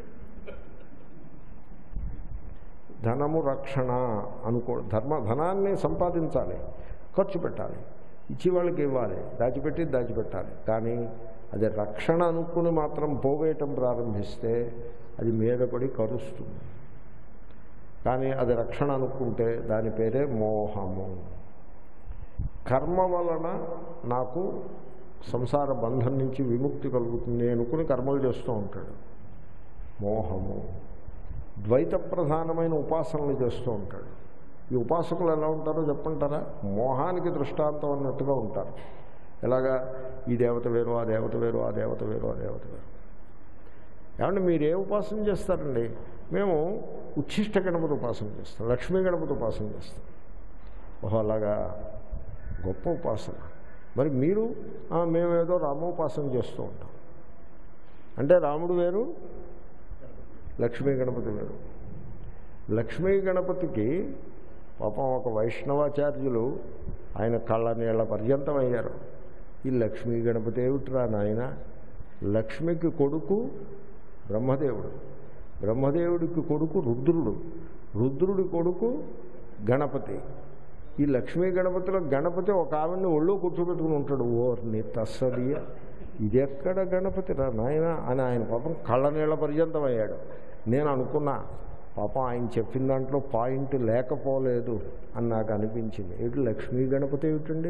ధనము రక్షణ అనుకో ధర్మ ధనాన్ని సంపాదించాలి ఖర్చు పెట్టాలి ఇచ్చి వాళ్ళకి ఇవ్వాలి దాచిపెట్టి దాచిపెట్టాలి కానీ అది రక్షణ అనుకుని మాత్రం పోవేయటం ప్రారంభిస్తే అది మీద పడి కరుస్తుంది కానీ అది రక్షణ అనుకుంటే దాని పేరే మోహము కర్మ వలన నాకు సంసార బంధం నుంచి విముక్తి కలుగుతుంది అనుకుని కర్మలు చేస్తూ ఉంటాడు మోహము ద్వైత ప్రధానమైన ఉపాసనలు చేస్తూ ఉంటాడు ఈ ఉపాసకులు ఎలా ఉంటారో చెప్పంటారా మోహానికి దృష్టాంతం అన్నట్టుగా ఉంటారు ఎలాగా ఈ దేవత వేరు ఆ దేవత వేరు ఆ దేవత వేరు ఆ దేవత వేరు ఏమంటే మీరు ఏ ఉపాసన చేస్తారండి మేము ఉచ్ఛిష్ట గణపతి ఉపాసన చేస్తాం లక్ష్మీ గణపతి ఉపాసన చేస్తాం ఓహో అలాగా గొప్ప ఉపాసన మరి మీరు "ఆ, మేమేదో రామోపాసన చేస్తూ ఉంటాం అంటే రాముడు వేరు లక్ష్మీ గణపతి వేరు లక్ష్మీ గణపతికి పాపం ఒక వైష్ణవాచార్యులు ఆయన కళ్ళ నీళ్ళ పర్యంతం అయ్యారు ఈ లక్ష్మీ గణపతి ఏమిట్రా నాయన లక్ష్మికి కొడుకు బ్రహ్మదేవుడు బ్రహ్మదేవుడికి కొడుకు రుద్రుడు రుద్రుడి కొడుకు గణపతి ఈ లక్ష్మీ గణపతిలో గణపతి ఒక ఆవిడ్ని ఒళ్ళో కూర్చోబెట్టుకుని ఉంటాడు ఓర్ని తస్సదియ ఇదెక్కడ గణపతి రా నాయన అని ఆయన పాపం కళ్ళ నీళ్ళ పర్యంతం అయ్యాడు నేను అనుకున్నా పాపం ఆయన చెప్పిన దాంట్లో పాయింట్ లేకపోలేదు అని నాకు అనిపించింది ఏమిటి లక్ష్మీ గణపతి ఏమిటండి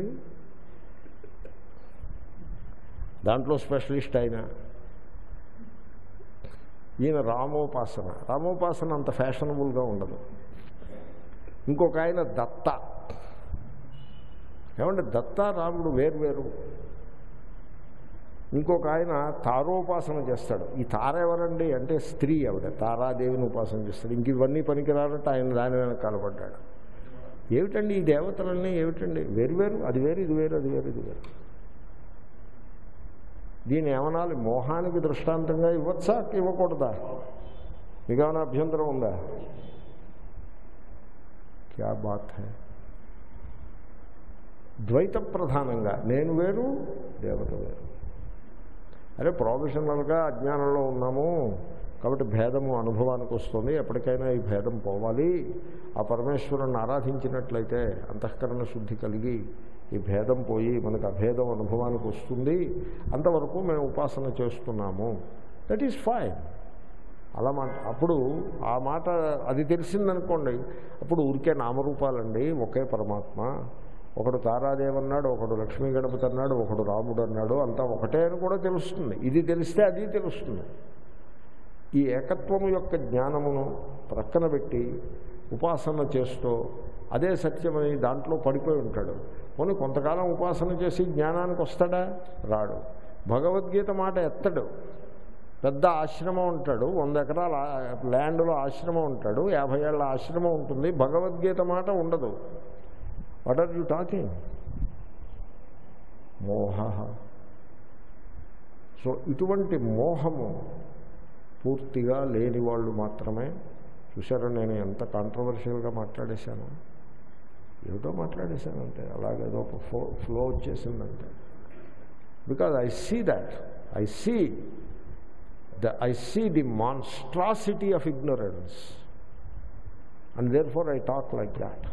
దాంట్లో స్పెషలిస్ట్ ఆయన ఈయన రామోపాసన రామోపాసన అంత ఫ్యాషనబుల్గా ఉండదు ఇంకొక ఆయన దత్త ఏమంటే దత్త రాముడు వేరు వేరు ఇంకొక ఆయన తారోపాసన చేస్తాడు ఈ తార ఎవరండి అంటే స్త్రీ ఆవిడ తారాదేవిని ఉపాసన చేస్తాడు ఇంక ఇవన్నీ పనికిరానట్టు ఆయన దాని వెనక కలపడ్డాడు ఏమిటండి ఈ దేవతలన్నీ ఏమిటండి వేరు వేరు అది వేరు ఇది వేరు అది వేరు ఇది వేరు దీన్ని ఏమనాలి మోహానికి దృష్టాంతంగా ఇవ్వచ్చా ఇవ్వకూడదా మీకు ఏమైనా అభ్యంతరం ఉందా క్యా బాత్ హై ద్వైత ప్రధానంగా నేను వేరు దేవత వేరు అరే ప్రొఫెషనల్గా అజ్ఞానంలో ఉన్నాము కాబట్టి భేదము అనుభవానికి వస్తుంది ఎప్పటికైనా ఈ భేదం పోవాలి ఆ పరమేశ్వరుని ఆరాధించినట్లయితే అంతఃకరణ శుద్ధి కలిగి ఈ భేదం పోయి మనకు అభేదం అనుభవానికి వస్తుంది అంతవరకు మేము ఉపాసన చేస్తున్నాము దట్ ఈస్ ఫైన్ అలా మాట అప్పుడు ఆ మాట అది తెలిసిందనుకోండి అప్పుడు ఊరికే నామరూపాలండి ఒకే పరమాత్మ ఒకడు తారాదేవి అన్నాడు ఒకడు లక్ష్మీ గణపతి అన్నాడు ఒకడు రాముడు అన్నాడు అంతా ఒకటే అని కూడా తెలుస్తుంది ఇది తెలిస్తే అది తెలుస్తుంది ఈ ఏకత్వము యొక్క జ్ఞానమును ప్రక్కన పెట్టి ఉపాసన చేస్తూ అదే సత్యమని దాంట్లో పడిపోయి ఉంటాడు పోనీ కొంతకాలం ఉపాసన చేసి జ్ఞానానికి వస్తాడా రాడు భగవద్గీత మాట ఎత్తడు పెద్ద ఆశ్రమం ఉంటాడు వంద ఎకరాల ఆ- ల్యాండ్లో ఆశ్రమం ఉంటాడు యాభై ఏళ్ళ ఆశ్రమం ఉంటుంది భగవద్గీత మాట ఉండదు వాట్ ఆర్ యూ టాకింగ్ మోహ సో ఇటువంటి మోహము పూర్తిగా లేని వాళ్ళు మాత్రమే చూసారా నేను ఎంత కాంట్రవర్షియల్గా మాట్లాడేశాను ఏమిటో మాట్లాడేశానంటే అలాగేదో ఒక ఫ్లో ఫ్లో వచ్చేసిందంటే because I see that I see the I see the monstrosity of ignorance and therefore I talk like that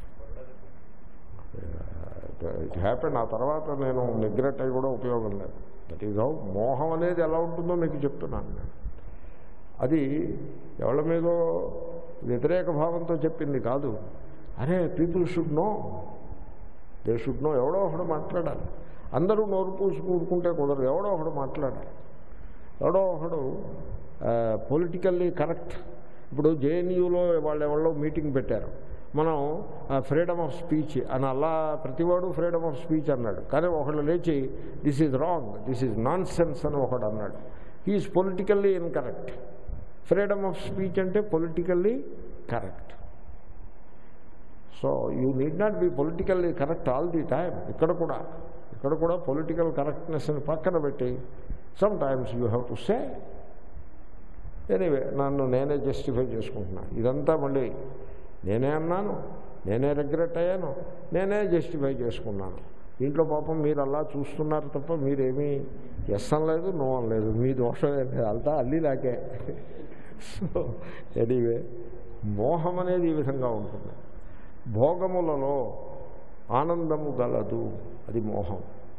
it happened ఆ తర్వాత నేను నిగ్రెట్ అయి కూడా ఉపయోగం లేదు దట్ ఈజ్ హౌ మోహం అనేది ఎలా ఉంటుందో మీకు చెప్తున్నాను నేను అది ఎవరి మీదో వ్యతిరేక భావంతో చెప్పింది కాదు అరే people should know they should know ఎవడో ఒకడు మాట్లాడాలి అందరూ నోరు పూసి కూడుకుంటే కుదరదు ఎవడో ఒకడు మాట్లాడాలి ఎవడో ఒకడు పొలిటికల్లీ కరెక్ట్ ఇప్పుడు జేఎన్యూలో వాళ్ళు ఎవరో మీటింగ్ పెట్టారు మనం ఫ్రీడమ్ ఆఫ్ స్పీచ్ అని అలా ప్రతివాడు ఫ్రీడమ్ ఆఫ్ స్పీచ్ అన్నాడు కానీ ఒకళ్ళు లేచి this is wrong this is nonsense అని ఒకడు అన్నాడు he is politically incorrect freedom of speech అంటే politically correct so you need not be politically correct all the time ఇక్కడ కూడా ఇక్కడ కూడా పొలిటికల్ కరెక్ట్నెస్ని పక్కన పెట్టి sometimes you have to say anyway నన్ను నేనే జస్టిఫై చేసుకుంటున్నాను ఇదంతా మళ్ళీ నేనే అన్నాను నేనే రిగ్రెట్ అయ్యాను నేనే జస్టిఫై చేసుకున్నాను దీంట్లో పాపం మీరు అలా చూస్తున్నారు తప్ప మీరేమీ ఎస్ అనలేదు నో అనలేదు మీ దోషం ఏం లేదు అంతా అల్లిలాకే సో ఎనీవే మోహం అనేది ఈ విధంగా ఉంటుంది భోగములలో ఆనందము గలదు అది మోహం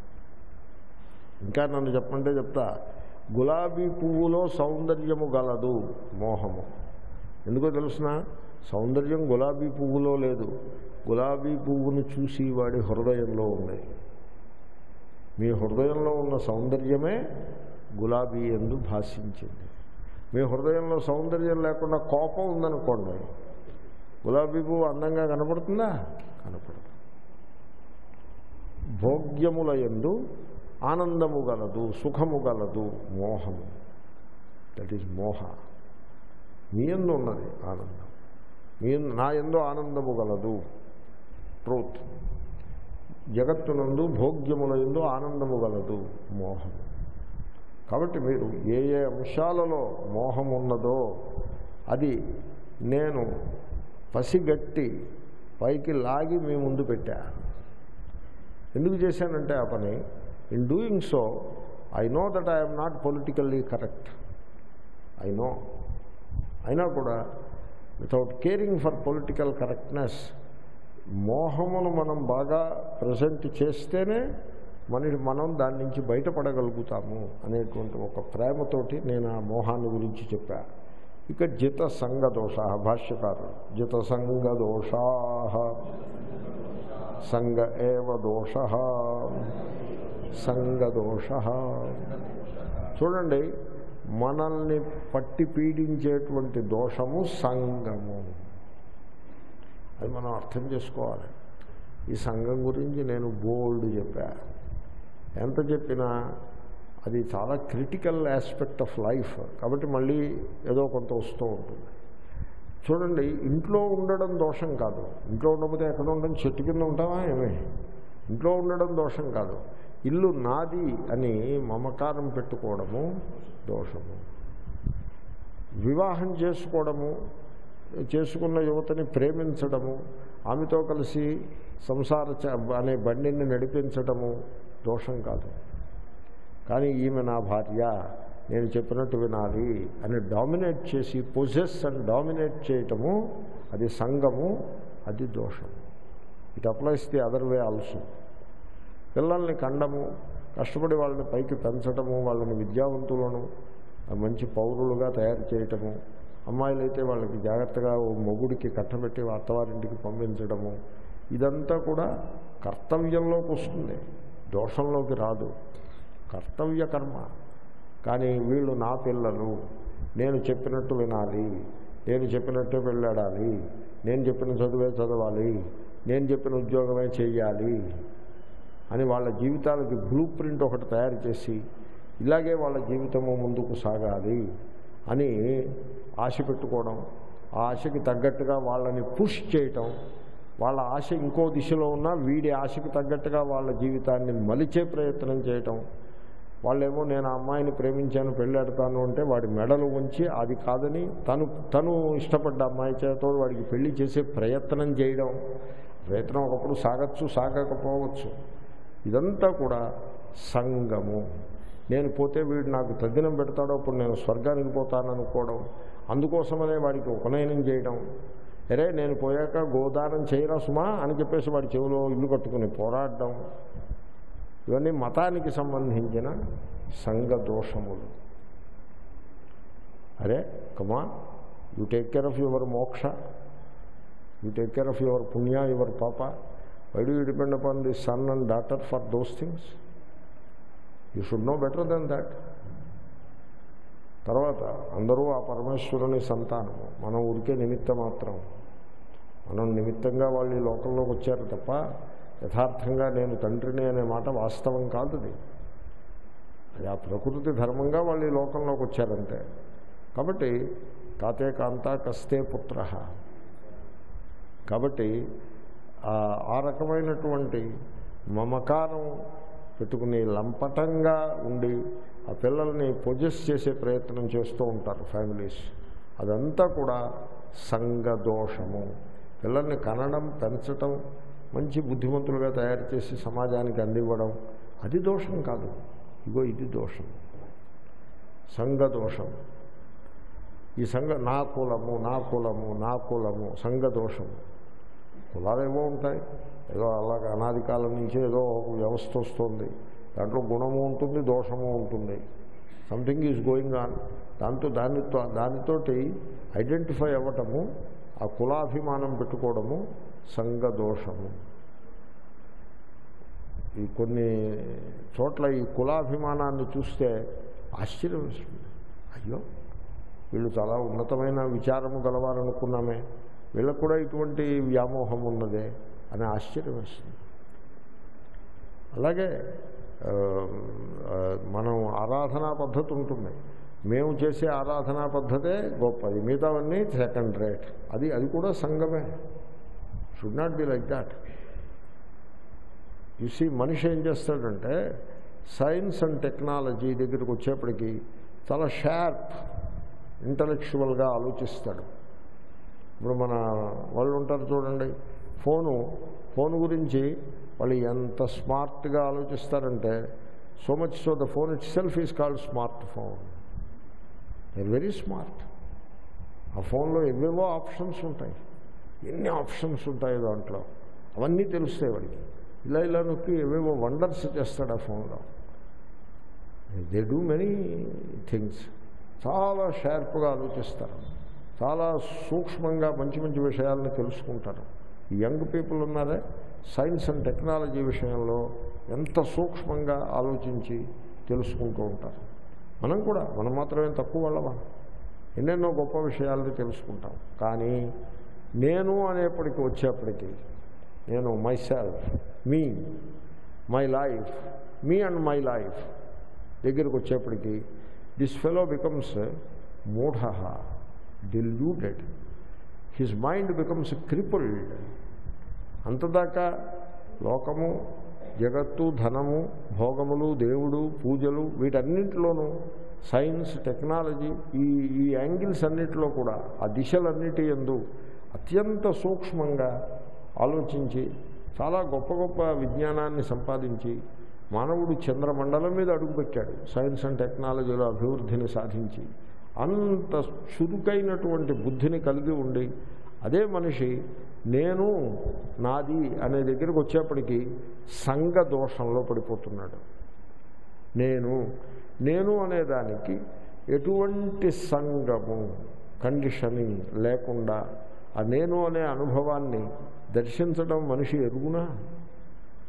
ఇంకా నన్ను చెప్పంటే చెప్తా గులాబీ పువ్వులో సౌందర్యము గలదు మోహము ఎందుకో తెలుసిన సౌందర్యం గులాబీ పువ్వులో లేదు గులాబీ పువ్వును చూసి వాడి హృదయంలో ఉంది మీ హృదయంలో ఉన్న సౌందర్యమే గులాబీ ఎందు భాషించింది మీ హృదయంలో సౌందర్యం లేకుండా కోపం ఉందనుకోండి గులాబీ పువ్వు అందంగా కనపడుతుందా కనపడదు భోగ్యముల ఎందు ఆనందము గలదు సుఖము గలదు మోహము దట్ ఈజ్ మోహ మీ ఎందు ఉన్నది ఆనందం మీ ఎందు- నా ఎందు ఆనందము గలదు ట్రూత్ జగత్తునందు భోగ్యముల ఎందు ఆనందము గలదు మోహం కాబట్టి మీరు ఏ ఏ అంశాలలో మోహం ఉన్నదో అది నేను పసిగట్టి పైకి లాగి మీ ముందు పెట్టా ఎందుకు చేశానంటే ఆ పని in doing so I know that I'm not politically correct I know అయినా కూడా without caring for political correctness మోహమును మనం బాగా ప్రజెంట్ చేస్తేనే మన మనం దాని నుంచి బయటపడగలుగుతాము అనేటువంటి ఒక ప్రేమతోటి నేను ఆ మోహాన్ని గురించి చెప్పా ఇక జిత సంగ దోష భాష్యకారులు జిత సంగ దోషా సంగ ఏవ దోష సంగదోష చూడండి మనల్ని పట్టి పీడించేటువంటి దోషము సంగము అది మనం అర్థం చేసుకోవాలి ఈ సంఘం గురించి నేను బోల్డ్ చెప్పా ఎంత చెప్పినా అది చాలా క్రిటికల్ ఆస్పెక్ట్ ఆఫ్ లైఫ్ కాబట్టి మళ్ళీ ఏదో కొంత వస్తూ ఉంటుంది చూడండి ఇంట్లో ఉండడం దోషం కాదు ఇంట్లో ఉండకపోతే ఎక్కడ ఉండడం చెట్టు కింద ఉంటామా ఏమే ఇంట్లో ఉండడం దోషం కాదు ఇల్లు నాది అని మమకారం పెట్టుకోవడము దోషము వివాహం చేసుకోవడము చేసుకున్న యువతని ప్రేమించడము ఆమెతో కలిసి సంసార చ- అనే బండిని నడిపించడము దోషం కాదు కానీ ఈమె నా భార్య నేను చెప్పినట్టు వినాలి అని డామినేట్ చేసి పొజెస్ అండ్ డామినేట్ చేయటము అది సంగము అది దోషము it applies the other way also పిల్లల్ని కండము కష్టపడి వాళ్ళని పైకి పెంచటము వాళ్ళని విద్యావంతులను ఆ మంచి పౌరులుగా తయారు చేయటము అమ్మాయిలైతే వాళ్ళకి జాగ్రత్తగా ఓ మొగుడికి కట్టబెట్టి అత్తవారింటికి పంపించడము ఇదంతా కూడా కర్తవ్యంలోకి వస్తుంది దోషంలోకి రాదు కర్తవ్య కర్మ కానీ వీళ్ళు నా పిల్లలు నేను చెప్పినట్టు వినాలి నేను చెప్పినట్టే వెళ్ళాడాలి నేను చెప్పిన చదువే చదవాలి నేను చెప్పిన ఉద్యోగమే చేయాలి అని వాళ్ళ జీవితాలకి బ్లూ ప్రింట్ ఒకటి తయారు చేసి ఇలాగే వాళ్ళ జీవితము ముందుకు సాగాలి అని ఆశ పెట్టుకోవడం ఆ ఆశకి తగ్గట్టుగా వాళ్ళని పుష్ చేయటం వాళ్ళ ఆశ ఇంకో దిశలో ఉన్నా వీడి ఆశకి తగ్గట్టుగా వాళ్ళ జీవితాన్ని మలిచే ప్రయత్నం చేయటం వాళ్ళేమో నేను ఆ అమ్మాయిని ప్రేమించాను పెళ్ళాడతాను అంటే వాడి మెడలు ఉంచి అది కాదని తను తను ఇష్టపడ్డ అమ్మాయి చేతో వాడికి పెళ్లి చేసే ప్రయత్నం చేయడం ప్రయత్నం ఒకప్పుడు సాగచ్చు సాగకపోవచ్చు ఇదంతా కూడా సంగము నేను పోతే వీడు నాకు తద్దినం పెడతాడో అప్పుడు నేను స్వర్గానికి పోతాననుకోవడం అందుకోసమనే వాడికి ఉపనయనం చేయడం అరే నేను పోయాక గోదానం చేయరా సుమా అని చెప్పేసి వాడి చెవిలో ఇల్లు కట్టుకుని పోరాడడం ఇవన్నీ మతానికి సంబంధించిన సంఘ దోషములు అరే కమా you take care of your moksha you take care of your punya your papa why do you depend upon the son and daughter for those things you should know better than that తర్వాత అందరూ ఆ పరమేశ్వరుని సంతానము మనం ఉరికే నిమిత్త మాత్రం మనం నిమిత్తంగా వాళ్ళు ఈ లోకంలోకి వచ్చారు తప్ప యథార్థంగా నేను తండ్రిని అనే మాట వాస్తవం కాదు అది అది ఆ ప్రకృతి ధర్మంగా వాళ్ళు ఈ లోకంలోకి వచ్చారంటే కాబట్టి కాతే కాంత కస్తే పుత్ర కాబట్టి ఆ రకమైనటువంటి మమకారం పెట్టుకుని లంపటంగా ఉండి ఆ పిల్లల్ని పొజెస్ చేసే ప్రయత్నం చేస్తూ ఉంటారు ఫ్యామిలీస్ అదంతా కూడా సంఘదోషము పిల్లల్ని కనడం పెంచటం మంచి బుద్ధిమంతులుగా తయారు చేసి సమాజానికి అందివ్వడం అది దోషం కాదు ఇగో ఇది దోషం సంఘదోషం ఈ సంఘ నా కులము నా కులము నా కులము సంఘదోషము కులాలేవో ఉంటాయి ఏదో అలాగ అనాది కాలం నుంచి ఏదో ఒక వ్యవస్థ వస్తుంది దాంట్లో గుణము ఉంటుంది దోషము ఉంటుంది సంథింగ్ ఈజ్ గోయింగ్ ఆన్ దాంతో దానితో దానితోటి ఐడెంటిఫై అవ్వటము ఆ కులాభిమానం పెట్టుకోవడము సంఘ దోషము ఈ కొన్ని చోట్ల ఈ కులాభిమానాన్ని చూస్తే ఆశ్చర్యం వేస్తుంది అయ్యో వీళ్ళు చాలా ఉన్నతమైన విచారము గలవారనుకున్నామే వీళ్ళకు కూడా ఇటువంటి వ్యామోహం ఉన్నదే అని ఆశ్చర్యం వేస్తుంది అలాగే మనం ఆరాధనా పద్ధతి ఉంటుంది మేము చేసే ఆరాధనా పద్ధతే గొప్పది మిగతావన్నీ సెకండ్ రేట్ అది అది కూడా సంఘమే should not be like that చూసి మనిషి ఏం చేస్తాడంటే సైన్స్ అండ్ టెక్నాలజీ దగ్గరికి వచ్చేప్పటికి చాలా షార్ప్ ఇంటలెక్చువల్గా ఆలోచిస్తాడు ఇప్పుడు మన వాళ్ళు ఉంటారు చూడండి ఫోను ఫోన్ గురించి వాళ్ళు ఎంత స్మార్ట్గా ఆలోచిస్తారంటే so much so the phone itself is called smart phone they very smart ఆ ఫోన్లో ఎవేవో ఆప్షన్స్ ఉంటాయి ఎన్ని ఆప్షన్స్ ఉంటాయి దాంట్లో అవన్నీ తెలుస్తాయి వాడికి ఇలా ఇలా నొక్కి ఏవేవో వండర్స్ చేస్తాడు ఆ ఫోన్లో దే డూ మెనీ థింగ్స్ చాలా షార్ప్గా ఆలోచిస్తారు చాలా సూక్ష్మంగా మంచి మంచి విషయాలను తెలుసుకుంటారు ఈ యంగ్ పీపుల్ ఉన్నారే సైన్స్ అండ్ టెక్నాలజీ విషయంలో ఎంత సూక్ష్మంగా ఆలోచించి తెలుసుకుంటూ ఉంటారు మనం కూడా మనం మాత్రమే తక్కువ వాళ్ళమా ఎన్నెన్నో గొప్ప విషయాలని తెలుసుకుంటాం కానీ నేను అనేప్పటికి వచ్చేప్పటికి నేను myself me my life me and my life దగ్గరికి వచ్చేప్పటికి దిస్ ఫెలో బికమ్స్ మూఢ deluded his mind becomes crippled అంతదాకా లోకము జగత్తు ధనము భోగములు దేవుడు పూజలు వీటన్నింటిలోనూ సైన్స్ టెక్నాలజీ ఈ ఈ యాంగిల్స్ అన్నిటిలో కూడా ఆ దిశలన్నిటి ఎందు అత్యంత సూక్ష్మంగా ఆలోచించి చాలా గొప్ప గొప్ప విజ్ఞానాన్ని సంపాదించి మానవుడు చంద్రమండలం మీద అడుగుపెట్టాడు సైన్స్ అండ్ టెక్నాలజీలో అభివృద్ధిని సాధించి అంత చురుకైనటువంటి బుద్ధిని కలిగి ఉండి అదే మనిషి నేను నాది అనే దగ్గరికి వచ్చేప్పటికీ సంఘ దోషంలో పడిపోతున్నాడు నేను నేను అనేదానికి ఎటువంటి సంఘము కండిషనింగ్ లేకుండా ఆ నేను అనే అనుభవాన్ని దర్శించడం మనిషి ఎరుగునా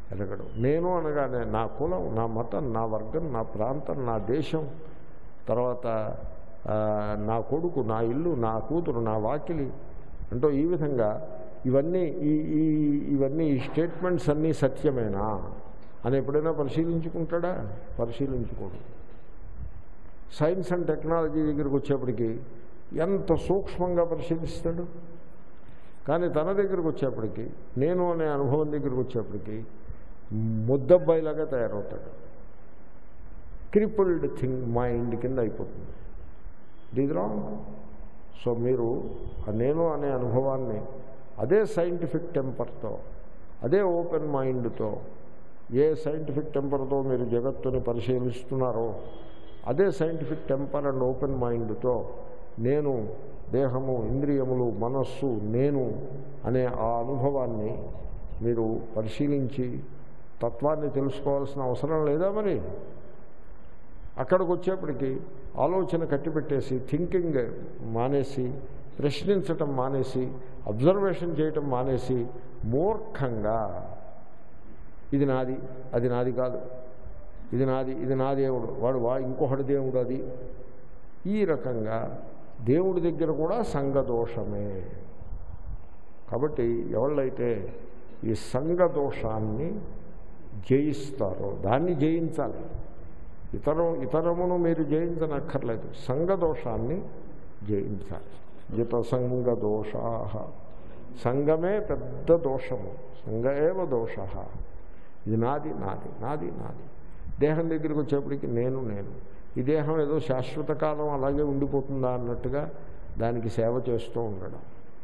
ఎరగడు నేను అనగానే నా కులం నా మతం నా వర్గం నా ప్రాంతం నా దేశం తర్వాత ఆ, నా కొడుకు నా ఇల్లు నా కూతురు నా వాకిలి అంటూ ఈ విధంగా ఇవన్నీ ఈ ఈ ఇవన్నీ ఈ స్టేట్మెంట్స్ అన్నీ సత్యమేనా అని ఎప్పుడైనా పరిశీలించుకుంటాడా పరిశీలించుకోడు సైన్స్ అండ్ టెక్నాలజీ దగ్గరికి వచ్చేప్పటికి ఎంత సూక్ష్మంగా పరిశీలిస్తాడు కానీ తన దగ్గరికి వచ్చేప్పటికి నేను అనే అనుభవం దగ్గరికి వచ్చేప్పటికి ముద్దబ్బాయిలాగా తయారవుతాడు క్రిపుల్డ్ థింగ్ మైండ్ కింద అయిపోతుంది ఇది రాంగ్ సో మీరు ఆ నేను అనే అనుభవాన్ని అదే సైంటిఫిక్ టెంపర్తో అదే ఓపెన్ మైండ్తో ఏ సైంటిఫిక్ టెంపర్తో మీరు జగత్తుని పరిశీలిస్తున్నారో అదే సైంటిఫిక్ టెంపర్ అండ్ ఓపెన్ మైండ్తో నేను దేహము ఇంద్రియములు మనస్సు నేను అనే ఆ అనుభవాన్ని మీరు పరిశీలించి తత్వాన్ని తెలుసుకోవాల్సిన అవసరం లేదా మరి అక్కడికి వచ్చేప్పటికి ఆలోచన కట్టిపెట్టేసి థింకింగ్ మానేసి ప్రశ్నించటం మానేసి అబ్జర్వేషన్ చేయటం మానేసి మూర్ఖంగా ఇది నాది అది నాది కాదు ఇది నాది ఇది నా దేవుడు వాడు వా ఇంకొకటి దేవుడు అది ఈ రకంగా దేవుడి దగ్గర కూడా సంఘదోషమే కాబట్టి ఎవళ్ళైతే ఈ సంఘదోషాన్ని జయిస్తారో దాన్ని జయించాలి ఇతరం ఇతరమును మీరు జయించనక్కర్లేదు సంఘదోషాన్ని జయించాలి జిత సంఘదోషా సంఘమే పెద్ద దోషము సంఘ ఏవ దోష ఇది నాది నాది నాది నాది దేహం దగ్గరికి వచ్చేప్పటికి నేను నేను ఈ దేహం ఏదో శాశ్వత కాలం అలాగే ఉండిపోతుందా అన్నట్టుగా దానికి సేవ చేస్తూ ఉండడం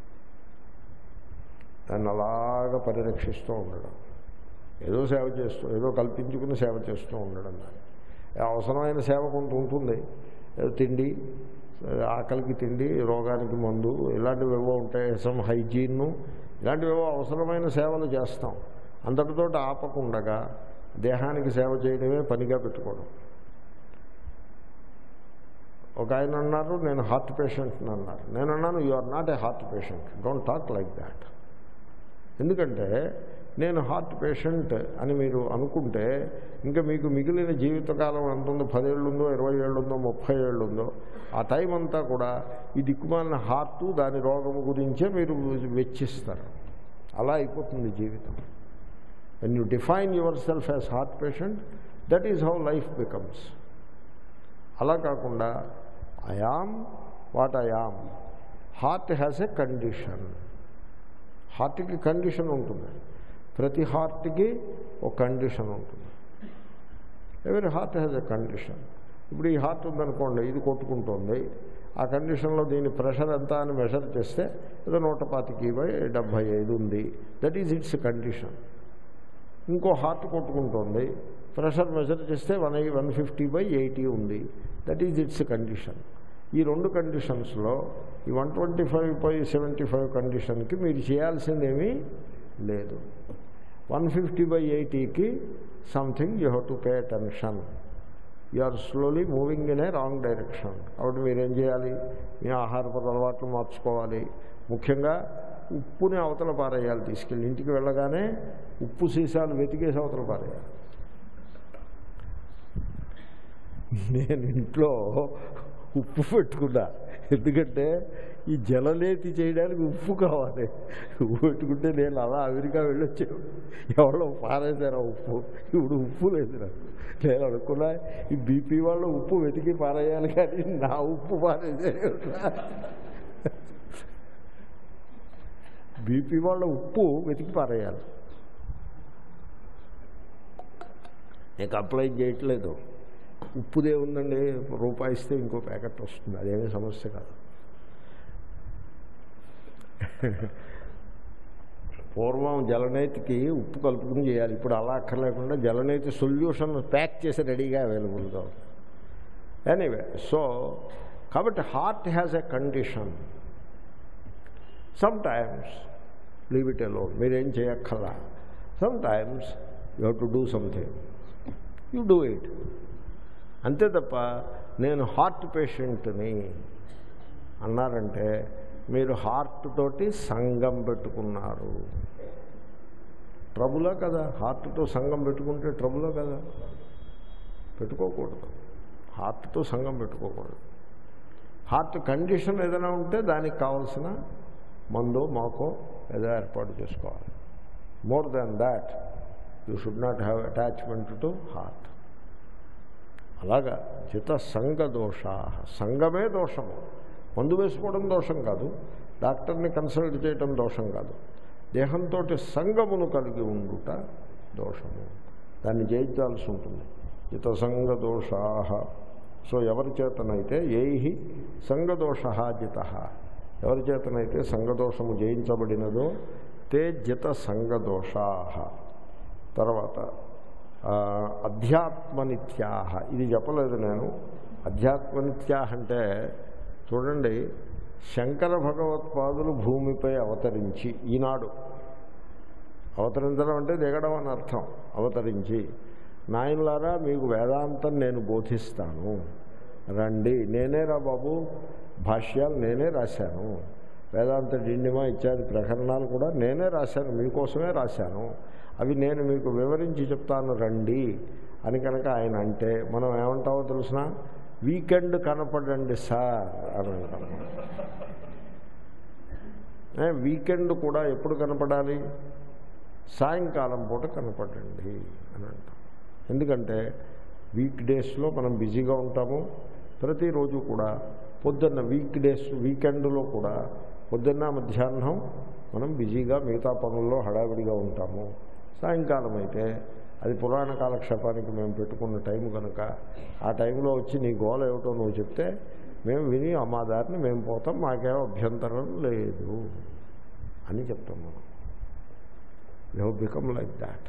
దాన్ని అలాగా పరిరక్షిస్తూ ఉండడం ఏదో సేవ చేస్తూ ఏదో కల్పించుకుని సేవ చేస్తూ ఉండడం దాన్ని అవసరమైన సేవ కొంత ఉంటుంది ఏదో తిండి ఆకలికి తిండి రోగానికి మందు ఇలాంటివి ఏవో ఉంటాయి సమ్ హైజీన్ను ఇలాంటివేవో అవసరమైన సేవలు చేస్తాం అంతటితో ఆపకుండగా దేహానికి సేవ చేయడమే పనిగా పెట్టుకోవడం ఒక ఆయన అన్నారు నేను హార్ట్ పేషెంట్ని అన్నారు నేను అన్నాను you are not a heart patient don't talk like that ఎందుకంటే నేను హార్ట్ పేషెంట్ అని మీరు అనుకుంటే ఇంకా మీకు మిగిలిన జీవితకాలం ఎంత ఉందో పదేళ్ళు ఉందో ఇరవై ఏళ్ళు ఉందో ముప్పై ఏళ్ళు ఉందో ఆ టైం అంతా కూడా ఈ దిక్కుమాలిన హార్ట్ దాని రోగము గురించే మీరు వెచ్చిస్తారు అలా అయిపోతుంది జీవితం when you define yourself as heart patient that is how life becomes అలా కాకుండా I am what I am heart has a condition హార్ట్కి కండిషన్ ఉంటుంది ప్రతి హార్ట్కి ఒక కండిషన్ ఉంటుంది ఎవరి హార్ట్ హ్యాస్ ఎ కండిషన్ ఇప్పుడు ఈ హార్ట్ ఉందనుకోండి ఇది కొట్టుకుంటుంది ఆ కండిషన్లో దీని ప్రెషర్ ఎంత అని మెషర్ చేస్తే ఏదో నూట పాతికి బై డెబ్భై ఐదు ఉంది దట్ ఈజ్ ఇట్స్ కండిషన్ ఇంకో హార్ట్ కొట్టుకుంటుంది ప్రెషర్ మెజర్ చేస్తే one one fifty by eighty ఉంది దట్ ఈజ్ ఇట్స్ కండిషన్ ఈ రెండు కండిషన్స్లో ఈ one twenty five by seventy five కండిషన్కి మీరు చేయాల్సిందేమీ లేదు వన్ ఫిఫ్టీ బై ఎయిటీకి something you have to pay attention you are slowly moving in a wrong direction కాబట్టి మీరేం చేయాలి మీ ఆహారపు అలవాట్లు మార్చుకోవాలి ముఖ్యంగా ఉప్పుని అవతల పారేయాలి తీసుకెళ్ళి ఇంటికి వెళ్ళగానే ఉప్పు సీసాలు వెతికేసి అవతల పారేయాలి నేను ఇంట్లో ఉప్పు పెట్టుకున్నా ఎందుకంటే ఈ జలనేతి చేయడానికి ఉప్పు కావాలి ఉప్పు పెట్టుకుంటే నేను అలా అమెరికా వెళ్ళొచ్చాను ఎవరో పారేశారు ఆ ఉప్పు ఇప్పుడు ఉప్పు లేదు నాకు నేను అనుకున్నా ఈ బీపీ వాళ్ళు ఉప్పు వెతికి పారేయాలి కానీ నా ఉప్పు పారేసారు బీపీ వాళ్ళ ఉప్పు వెతికి పారేయాలి నీకు అప్లై చేయట్లేదు ఉప్పుదే ఉందండి రూపాయి ఇస్తే ఇంకో ప్యాకెట్ వస్తుంది అదేమీ సమస్య కాదు పూర్వం జలనేతికి ఉప్పు కలుపుకుని చేయాలి ఇప్పుడు అలా అక్కర్లేకుండా జలనేతి సొల్యూషన్ ప్యాక్ చేసి రెడీగా అవైలబుల్గా ఉంది ఎనీవే సో కాబట్టి heart has a condition sometimes leave it alone మీరేం చేయక్కర్లా sometimes you have to do something you do it అంతే తప్ప నేను హార్ట్ పేషెంట్ని అన్నారంటే మీరు హార్ట్ తోటి సంఘం పెట్టుకున్నారు ట్రబులా కదా హార్ట్తో సంఘం పెట్టుకుంటే ట్రబులా కదా పెట్టుకోకూడదు హార్ట్తో సంఘం పెట్టుకోకూడదు హార్ట్ కండిషన్ ఏదైనా ఉంటే దానికి కావాల్సిన మందో మాకో ఏదో ఏర్పాటు చేసుకోవాలి more than that you should not have attachment to heart అలాగా జిత సంఘ దోషా సంఘమే దోషము మందు వేసుకోవడం దోషం కాదు డాక్టర్ని కన్సల్ట్ చేయటం దోషం కాదు దేహంతో సంగమును కలిగి ఉండుట దోషము దాన్ని జయించాల్సి ఉంటుంది జిత సంఘ దోషా సో ఎవరి చేతనైతే ఏహి సంఘదోష జిత ఎవరి చేతనైతే సంఘదోషము జయించబడినదో తే జిత సంఘదోషా తర్వాత ఆ, అధ్యాత్మనిత్యాహ ఇది చెప్పలేదు నేను అధ్యాత్మనిత్యాహ అంటే చూడండి శంకర భగవత్పాదులు భూమిపై అవతరించి ఈనాడు అవతరించడం అంటే దిగడం అని అర్థం అవతరించి నాయనలారా మీకు వేదాంతం నేను బోధిస్తాను రండి నేనే రా బాబు భాష్యాలు నేనే రాశాను వేదాంత డిండిమా ఇత్యాది ప్రకరణాలు కూడా నేనే రాశాను మీకోసమే రాశాను అవి నేను మీకు వివరించి చెప్తాను రండి అని కనుక ఆయన అంటే మనం ఏమంటామో తెలిసిన వీకెండ్ కనపడండి సార్ అని అంటాం ఏ, వీకెండ్ కూడా ఎప్పుడు కనపడాలి సాయంకాలం పూట కనపడండి అని అంటాం ఎందుకంటే వీక్ డేస్లో మనం బిజీగా ఉంటాము ప్రతిరోజు కూడా పొద్దున్న వీక్ డేస్ వీకెండ్లో కూడా పొద్దున్న మధ్యాహ్నం మనం బిజీగా మిగతా పనుల్లో హడావిడిగా ఉంటాము సాయంకాలం అయితే అది పురాణ కాలక్షేపానికి మేము పెట్టుకున్న టైం కనుక ఆ టైంలో వచ్చి నీ గోల ఏమిటో నువ్వు చెప్తే మేము విని మా దారిని మేము పోతాం మాకేం అభ్యంతరం లేదు అని చెప్తాం మనం యూ బికమ్ లైక్ దాట్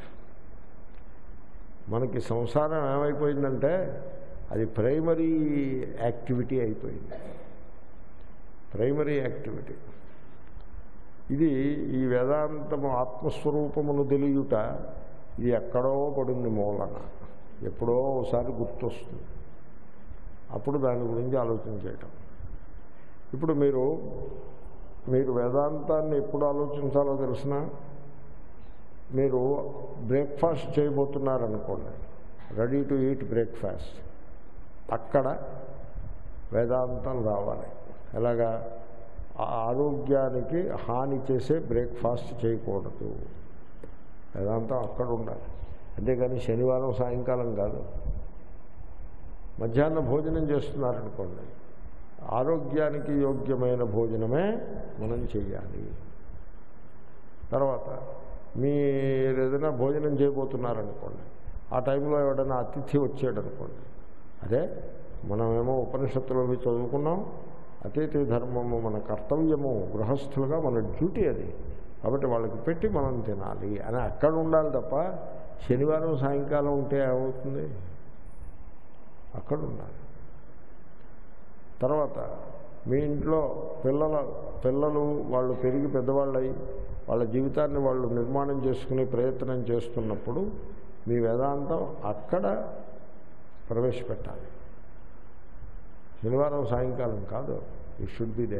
మనకి సంసారం ఏమైపోయిందంటే అది ప్రైమరీ యాక్టివిటీ అయిపోయింది ప్రైమరీ యాక్టివిటీ ఇది ఈ వేదాంతము ఆత్మస్వరూపమును తెలియుట ఇది ఎక్కడో పడింది మూలన ఎప్పుడో ఒకసారి గుర్తొస్తుంది అప్పుడు దాని గురించి ఆలోచన చేయటం ఇప్పుడు మీరు మీరు వేదాంతాన్ని ఎప్పుడు ఆలోచించాలో తెలిసిన మీరు బ్రేక్ఫాస్ట్ చేయబోతున్నారనుకోండి రెడీ టు ఈట్ బ్రేక్ఫాస్ట్ అక్కడ వేదాంతం రావాలి ఎలాగా ఆ ఆరోగ్యానికి హాని చేసే బ్రేక్ఫాస్ట్ చేయకూడదు వేదాంతం అక్కడ ఉండాలి అంతేగాని శనివారం సాయంకాలం కాదు మధ్యాహ్న భోజనం చేస్తున్నారనుకోండి ఆరోగ్యానికి యోగ్యమైన భోజనమే మనం చెయ్యాలి తర్వాత మీరు ఏదైనా భోజనం చేయబోతున్నారనుకోండి ఆ టైంలో ఎవడైనా అతిథి వచ్చాడు అనుకోండి అదే మనమేమో ఉపనిషత్తులో అవి చదువుకున్నాం అతిథి ధర్మము మన కర్తవ్యము గృహస్థులుగా మన డ్యూటీ అది కాబట్టి వాళ్ళకి పెట్టి మనం తినాలి అని అక్కడ ఉండాలి తప్ప శనివారం సాయంకాలం ఉంటే ఏమవుతుంది అక్కడ ఉండాలి తర్వాత మీ ఇంట్లో పిల్లల పిల్లలు వాళ్ళు పెరిగి పెద్దవాళ్ళై వాళ్ళ జీవితాన్ని వాళ్ళు నిర్మాణం చేసుకునే ప్రయత్నం చేస్తున్నప్పుడు మీ వేదాంతం అక్కడ ప్రవేశపెట్టాలి శనివారం సాయంకాలం కాదు ఈ షుడ్ బి దే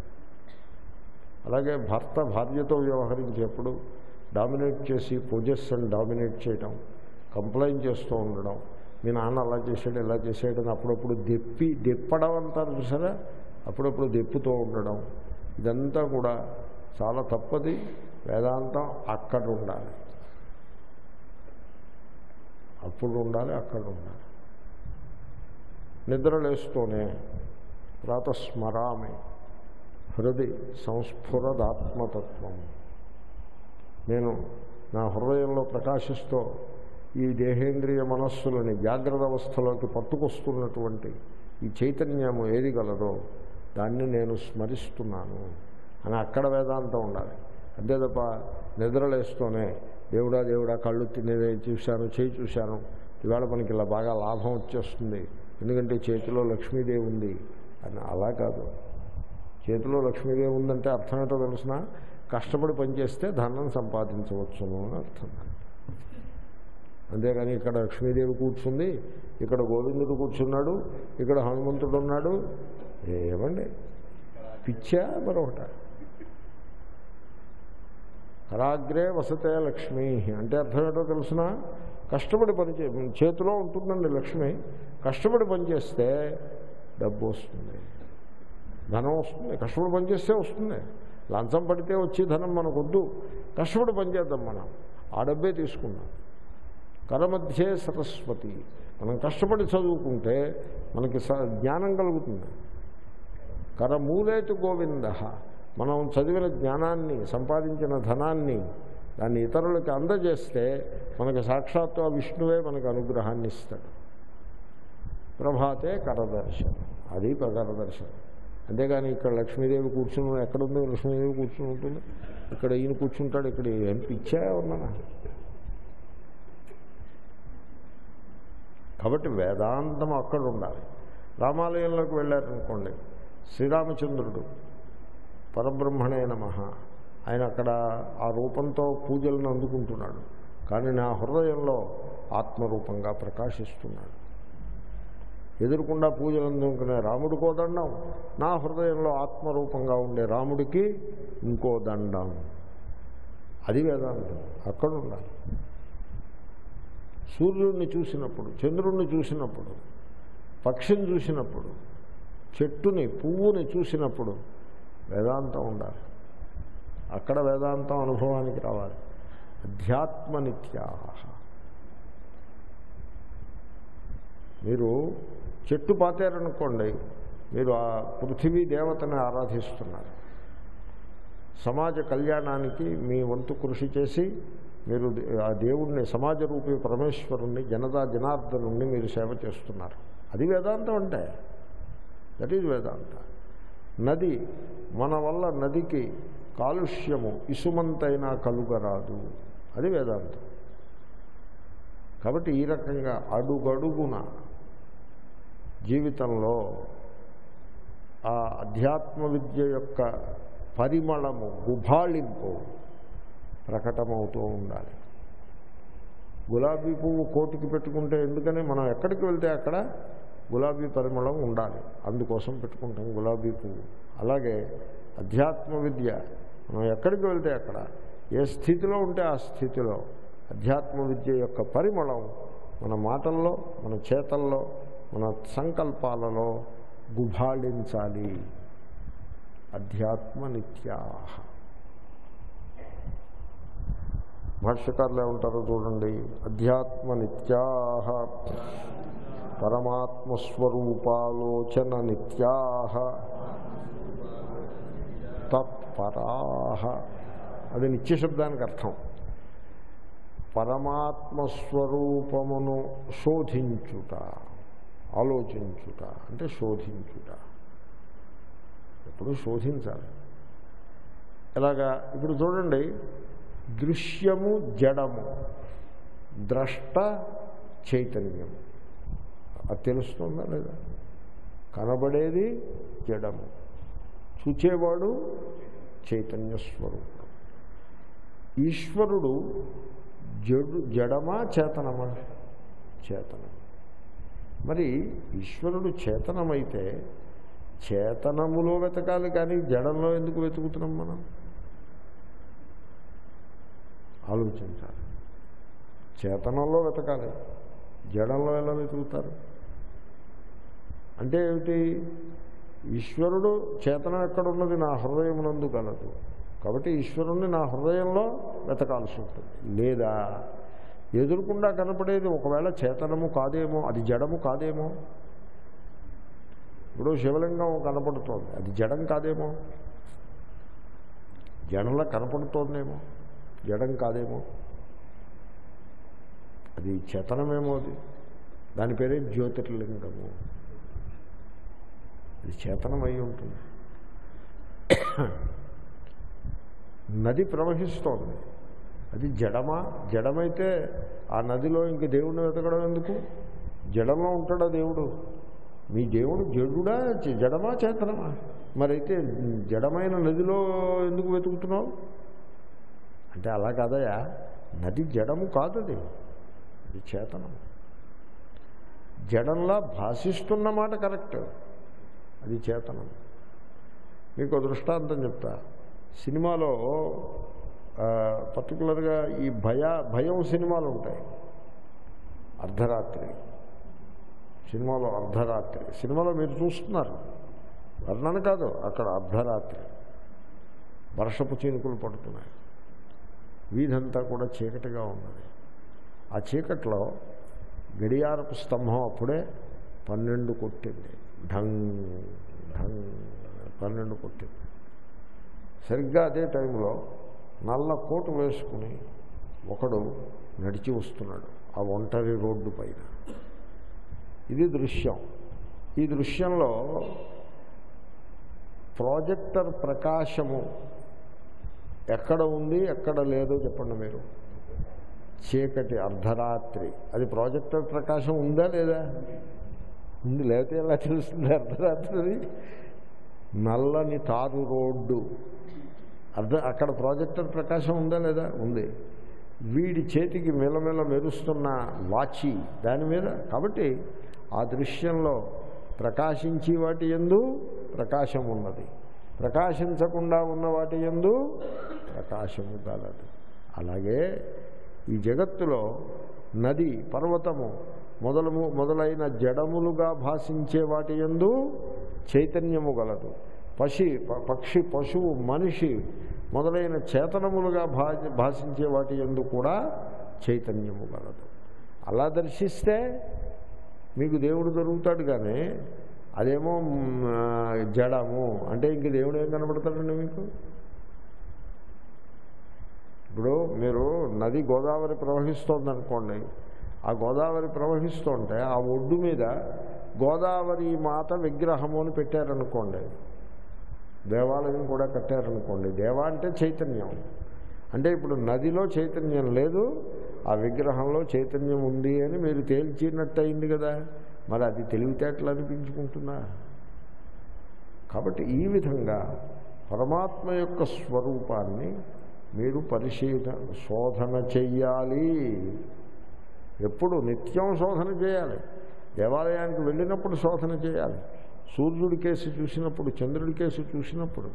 అలాగే భర్త భార్యతో వ్యవహరించేప్పుడు డామినేట్ చేసి పొజెస్సన్ డామినేట్ చేయడం కంప్లైంట్ చేస్తూ ఉండడం మీ నాన్న అలా చేసాడు ఇలా చేసాడు అని అప్పుడప్పుడు దెప్పి దెప్పడం అంటారు చూసారా అప్పుడప్పుడు దెప్పుతూ ఉండడం ఇదంతా కూడా చాలా తప్పది వేదాంతం అక్కడ ఉండాలి అప్పుడు ఉండాలి అక్కడ ఉండాలి నిద్రలేస్తూనే ప్రాతస్మరామి హృది సంస్ఫురదాత్మతత్వం నేను నా హృదయంలో ప్రకాశిస్తూ ఈ దేహేంద్రియ మనస్సులని జాగ్రత్త అవస్థలోకి పట్టుకొస్తున్నటువంటి ఈ చైతన్యము ఏది గలదో దాన్ని నేను స్మరిస్తున్నాను అని అక్కడ వేదాంతం ఉండాలి అంతే తప్ప నిద్రలేస్తూనే దేవుడా దేవుడా కళ్ళు తినేది చూశాను చేయి చూశాను ఇవాళ మనకి ఇలా బాగా లాభం వచ్చేస్తుంది ఎందుకంటే చేతిలో లక్ష్మీదేవి ఉంది అని అలా కాదు చేతిలో లక్ష్మీదేవి ఉందంటే అర్థం ఏంటో తెలిసిన కష్టపడి పనిచేస్తే ధనం సంపాదించవచ్చును అని అర్థం అంతేగాని ఇక్కడ లక్ష్మీదేవి కూర్చుంది ఇక్కడ గోవిందుడు కూర్చున్నాడు ఇక్కడ హనుమంతుడు ఉన్నాడు ఏమండి పిచ్చా మరొకట కరాగ్రే వసతే లక్ష్మి అంటే అర్థం ఏంటో తెలిసిన కష్టపడి పని చే చేతిలో ఉంటుందండి లక్ష్మి కష్టపడి పనిచేస్తే డబ్బు వస్తుంది ధనం వస్తుంది కష్టపడి పనిచేస్తే వస్తుంది లంచం పడితే వచ్చి ధనం మనకొద్దు కష్టపడి పనిచేద్దాం మనం ఆ డబ్బే తీసుకుందాం కరమధ్యే సరస్వతి మనం కష్టపడి చదువుకుంటే మనకి స- జ్ఞానం కలుగుతుంది కరమూలేతు గోవింద మనం చదివిన జ్ఞానాన్ని సంపాదించిన ధనాన్ని దాన్ని ఇతరులకి అందజేస్తే మనకు సాక్షాత్తు ఆ విష్ణువే మనకు అనుగ్రహాన్ని ఇస్తాడు ప్రభాతే కరదర్శనం అది కరదర్శనం అంతేగాని ఇక్కడ లక్ష్మీదేవి కూర్చుని ఎక్కడుంది లక్ష్మీదేవి కూర్చుని ఉంటుంది ఇక్కడ ఈయన కూర్చుంటాడు ఇక్కడ ఏం పిచ్చా ఉన్నానా కాబట్టి వేదాంతం అక్కడ ఉండాలి రామాలయంలోకి వెళ్ళారనుకోండి శ్రీరామచంద్రుడు పరబ్రహ్మణే నమ ఆయన అక్కడ ఆ రూపంతో పూజలను అందుకుంటున్నాడు కానీ నా హృదయంలో ఆత్మరూపంగా ప్రకాశిస్తున్నాడు ఎదురుకుండా పూజలు అందుకునే రాముడికో దండం నా హృదయంలో ఆత్మరూపంగా ఉండే రాముడికి ఇంకో దండం అది వేదాంతం అక్కడ ఉండాలి సూర్యుడిని చూసినప్పుడు చంద్రుణ్ణి చూసినప్పుడు పక్షిని చూసినప్పుడు చెట్టుని పువ్వుని చూసినప్పుడు వేదాంతం ఉండాలి అక్కడ వేదాంతం అనుభవానికి రావాలి అధ్యాత్మ నిత్యా మీరు చెట్టు పాతారనుకోండి మీరు ఆ పృథివీ దేవతని ఆరాధిస్తున్నారు సమాజ కళ్యాణానికి మీ వంతు కృషి చేసి మీరు ఆ దేవుణ్ణి సమాజ రూపీ పరమేశ్వరుణ్ణి జనతా జనార్దనుణ్ణి మీరు సేవ చేస్తున్నారు అది వేదాంతం అంటే దట్ ఈజ్ వేదాంత నది మన వల్ల నదికి కాలుష్యము ఇసుమంతైనా కలుగరాదు అది వేదాంతం కాబట్టి ఈ రకంగా అడుగడుగున జీవితంలో ఆ అధ్యాత్మ విద్య యొక్క పరిమళము గుభాళింపు ప్రకటమవుతూ ఉండాలి గులాబీ పువ్వు కోటికి పెట్టుకుంటే ఎందుకని మనం ఎక్కడికి వెళ్తే అక్కడ గులాబీ పరిమళం ఉండాలి అందుకోసం పెట్టుకుంటాం గులాబీ పువ్వు అలాగే అధ్యాత్మ విద్య మనం ఎక్కడికి వెళ్తే అక్కడ ఏ స్థితిలో ఉంటే ఆ స్థితిలో అధ్యాత్మ విద్య యొక్క పరిమళం మన మాటల్లో మన చేతల్లో మన సంకల్పాలలో గుభాళించాలి అధ్యాత్మ నిత్యా భాష్యకారులు ఏమంటారో చూడండి అధ్యాత్మ నిత్యా పరమాత్మస్వరూపాలోచన నిత్యా తత్పరా అది నిత్యశబ్దానికి అర్థం పరమాత్మస్వరూపమును శోధించుట ఆలోచించుట అంటే శోధించుట ఎప్పుడు శోధించాలి ఎలాగా ఇప్పుడు చూడండి దృశ్యము జడము ద్రష్ట చైతన్యము అది తెలుస్తుందా లేదా కనబడేది జడము చూచేవాడు చైతన్య స్వరూపం ఈశ్వరుడు జడు జడమా చేతనమా చేతనం మరి ఈశ్వరుడు చేతనమైతే చేతనములో వెతకాలి కానీ జడంలో ఎందుకు వెతుకుతున్నాం మనం ఆలోచించాలి చేతనంలో వెతకాలి జడంలో ఎలా వెతుకుతారు అంటే ఏమిటి ఈశ్వరుడు చేతనం ఎక్కడున్నది నా హృదయమునందు కలదు కాబట్టి ఈశ్వరుణ్ణి నా హృదయంలో వెతకాల్సి ఉంటుంది లేదా ఎదురుకుండా కనపడేది ఒకవేళ చేతనము కాదేమో అది జడము కాదేమో ఇప్పుడు శివలింగం కనపడుతోంది అది జడం కాదేమో జడంలో కనపడుతోందేమో జడం కాదేమో అది చేతనమేమో అది దాని పేరే జ్యోతిర్లింగము అది చేతనమై ఉంటుంది నది ప్రవహిస్తోంది అది జడమా జడమైతే ఆ నదిలో ఇంక దేవుడిని వెతకడం ఎందుకు జడంలో ఉంటాడా దేవుడు మీ దేవుడు జడుడా చ- జడమా చేతనమా మరైతే జడమైన నదిలో ఎందుకు వెతుకుతున్నావు అంటే అలా కాదయా నది జడము కాదు అది అది చేతనం జడంలా భాషిస్తున్న మాట కరెక్ట్ అది చేతనం మీకు ఒక దృష్టాంతం చెప్తా సినిమాలో పర్టికులర్గా ఈ భయ భయం సినిమాలు ఉంటాయి అర్ధరాత్రి సినిమాలో అర్ధరాత్రి సినిమాలో మీరు చూస్తున్నారు వర్ణన కాదు అక్కడ అర్ధరాత్రి వర్షపు చినుకులు పడుతున్నాయి వీధంతా కూడా చీకటిగా ఉన్నది ఆ చీకట్లో గడియారపు స్తంభం అప్పుడే పన్నెండు కొట్టింది ఢంగ్ ఢంగ్ పన్నెండు కొట్టింది సరిగ్గా అదే టైంలో నల్ల కోటు వేసుకుని ఒకడు నడిచి వస్తున్నాడు ఆ ఒంటరి రోడ్డు పైన ఇది దృశ్యం ఈ దృశ్యంలో ప్రాజెక్టర్ ప్రకాశము ఎక్కడ ఉంది ఎక్కడ లేదో చెప్పండి మీరు చీకటి అర్ధరాత్రి అది ప్రాజెక్టర్ ప్రకాశం ఉందా లేదా ఉంది లేకపోతే ఎలా తెలుస్తుంది అర్ధరాత్రి నల్లని తారు రోడ్డు అర్ధ అక్కడ ప్రాజెక్టర్ ప్రకాశం ఉందా లేదా ఉంది వీడి చేతికి మెలమెల మెరుస్తున్న వాచి దాని మీద కాబట్టి ఆ దృశ్యంలో ప్రకాశించి వాటి ఎందు ప్రకాశం ఉన్నది ప్రకాశించకుండా ఉన్న వాటి ఎందు ప్రకాశము గలదు అలాగే ఈ జగత్తులో నది పర్వతము మొదలము మొదలైన జడములుగా భాషించే వాటి ఎందు చైతన్యము గలదు పశి ప- పక్షి పశువు మనిషి మొదలైన చేతనములుగా భా భాషించే వాటి ఎందు కూడా చైతన్యము గలదు అలా దర్శిస్తే మీకు దేవుడు దొరుకుతాడు కానీ అదేమో మ్, ఆ, జడము అంటే ఇంక దేవుడు ఏం కనబడతాడండి మీకు ఇప్పుడు మీరు నది గోదావరి ప్రవహిస్తోంది అనుకోండి ఆ గోదావరి ప్రవహిస్తుంటే ఆ ఒడ్డు మీద గోదావరి మాత విగ్రహము అని పెట్టారనుకోండి దేవాలయం కూడా కట్టారనుకోండి దేవా అంటే చైతన్యం అంటే ఇప్పుడు నదిలో చైతన్యం లేదు ఆ విగ్రహంలో చైతన్యం ఉంది అని మీరు తేల్చినట్టు అయింది కదా మరి అది తెలివితేటలు అనిపించుకుంటుందా కాబట్టి ఈ విధంగా పరమాత్మ యొక్క స్వరూపాన్ని మీరు పరిశీలన శోధన చెయ్యాలి ఎప్పుడు నిత్యం శోధన చేయాలి దేవాలయానికి వెళ్ళినప్పుడు శోధన చేయాలి సూర్యుడి కేసు చూసినప్పుడు చంద్రుడి కేసు చూసినప్పుడు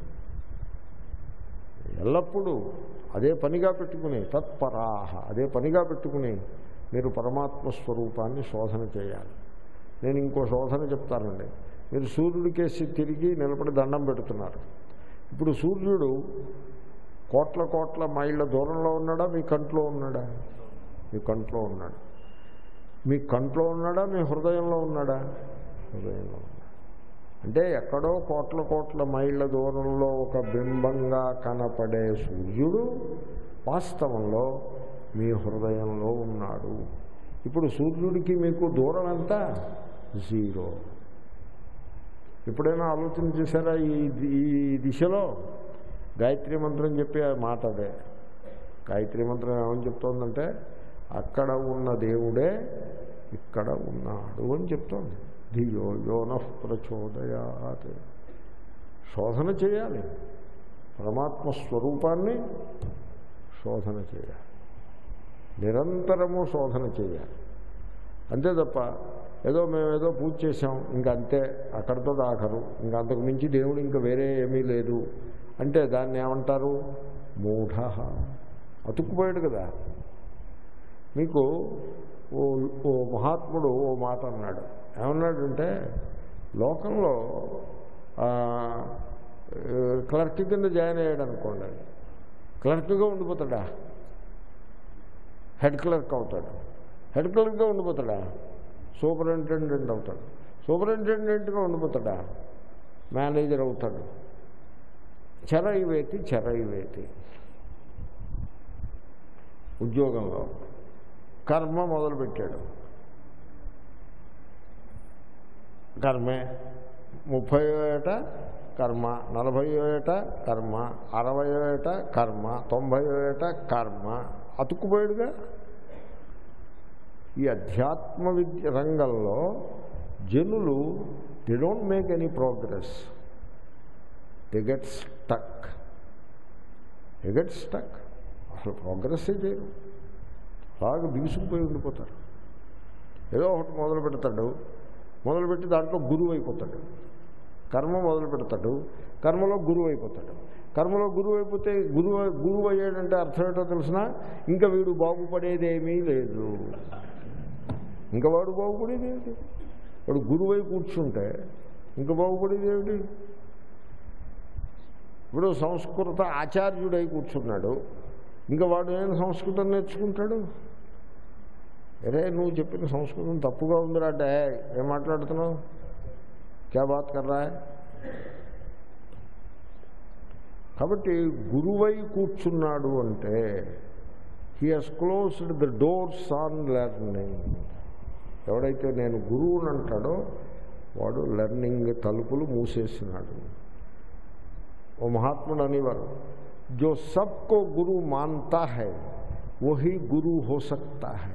ఎల్లప్పుడూ అదే పనిగా పెట్టుకుని తత్పరాహ అదే పనిగా పెట్టుకుని మీరు పరమాత్మ స్వరూపాన్ని శోధన చేయాలి నేను ఇంకో శోధన చెప్తానండి మీరు సూర్యుడి కేసి తిరిగి నిలబడి దండం పెడుతున్నారు ఇప్పుడు సూర్యుడు కోట్ల కోట్ల మైళ్ళ దూరంలో ఉన్నాడా మీ కంట్లో ఉన్నాడా మీ కంట్లో ఉన్నాడు మీ కంట్లో ఉన్నాడా మీ హృదయంలో ఉన్నాడా హృదయంలో ఉన్నాడు అంటే ఎక్కడో కోట్ల కోట్ల మైళ్ళ దూరంలో ఒక బింబంగా కనపడే సూర్యుడు వాస్తవంలో మీ హృదయంలో ఉన్నాడు ఇప్పుడు సూర్యుడికి మీకు దూరం ఎంత జీరో ఎప్పుడైనా ఆలోచన చేశారా ఈ ఈ దిశలో గాయత్రి మంత్రం చెప్పే మాట అదే గాయత్రి మంత్రం ఏమని చెప్తోందంటే అక్కడ ఉన్న దేవుడే ఇక్కడ ఉన్నాడు అని చెప్తోంది ధియో యోన ప్రచోదయాత్ శోధన చేయాలి పరమాత్మ స్వరూపాన్ని శోధన చేయాలి నిరంతరము శోధన చేయాలి అంతే తప్ప ఏదో మేము ఏదో పూజ చేసాం ఇంకా అంతే అక్కడితో ఆఖరు ఇంకా అంతకు మించి దేవుడు ఇంకా వేరే ఏమీ లేదు అంటే దాన్ని ఏమంటారు మూఢ అతుక్కుపోయాడు కదా మీకు ఓ ఓ మహాత్ముడు ఓ మాట అన్నాడు ఏమన్నాడంటే లోకంలో ఆ, క్లర్క్ కింద జాయిన్ అయ్యాడు అనుకోండి క్లర్క్గా ఉండిపోతాడా హెడ్ క్లర్క్ అవుతాడు హెడ్ క్లర్క్గా ఉండిపోతాడా సూపరింటెండెంట్ అవుతాడు సూపరింటెండెంట్గా ఉండిపోతాడా మేనేజర్ అవుతాడు చెరైవేతి చెరైవేతి ఉద్యోగంలో కర్మ మొదలుపెట్టాడు కర్మే ముప్పై ఏట కర్మ నలభై ఏట కర్మ అరవై ఏట కర్మ తొంభై ఏట కర్మ అతుక్కుపోయాడుగా ఈ అధ్యాత్మ విద్య రంగంలో జనులు they don't make any progress they get stuck they get stuck అసలు ప్రోగ్రెస్ చేయరు బాగా బిగుసుకుపోయి ఉండిపోతారు ఏదో ఒకటి మొదలు పెడతాడు మొదలుపెట్టి దాంట్లో గురువు అయిపోతాడు కర్మ మొదలు పెడతాడు కర్మలో గురువు అయిపోతాడు కర్మలో గురువు అయిపోతే గురువు గురువు అయ్యాడంటే అర్థం ఏంటో తెలిసిన ఇంకా వీడు బాగుపడేదేమీ లేదు ఇంకా వాడు బాగుపడేది ఏమిటి వాడు గురువై కూర్చుంటే ఇంకా బాగుపడేది ఏమిటి ఇప్పుడు సంస్కృత ఆచార్యుడై కూర్చున్నాడు ఇంకా వాడు ఏం సంస్కృతం నేర్చుకుంటాడు అరే నువ్వు చెప్పిన సంస్కృతం తప్పుగా ఉందిరా అంటే ఏం మాట్లాడుతున్నావు క్యా బాత్ కర్రా కాబట్టి గురువై కూర్చున్నాడు అంటే he has closed the doors on learning ఎవడైతే నేను గురువుని అంటాడో వాడు లెర్నింగ్ తలుపులు మూసేసినాడు ఓ మహాత్ముడు అనేవారు जो सबको गुरु मानता है वही गुरु हो सकता है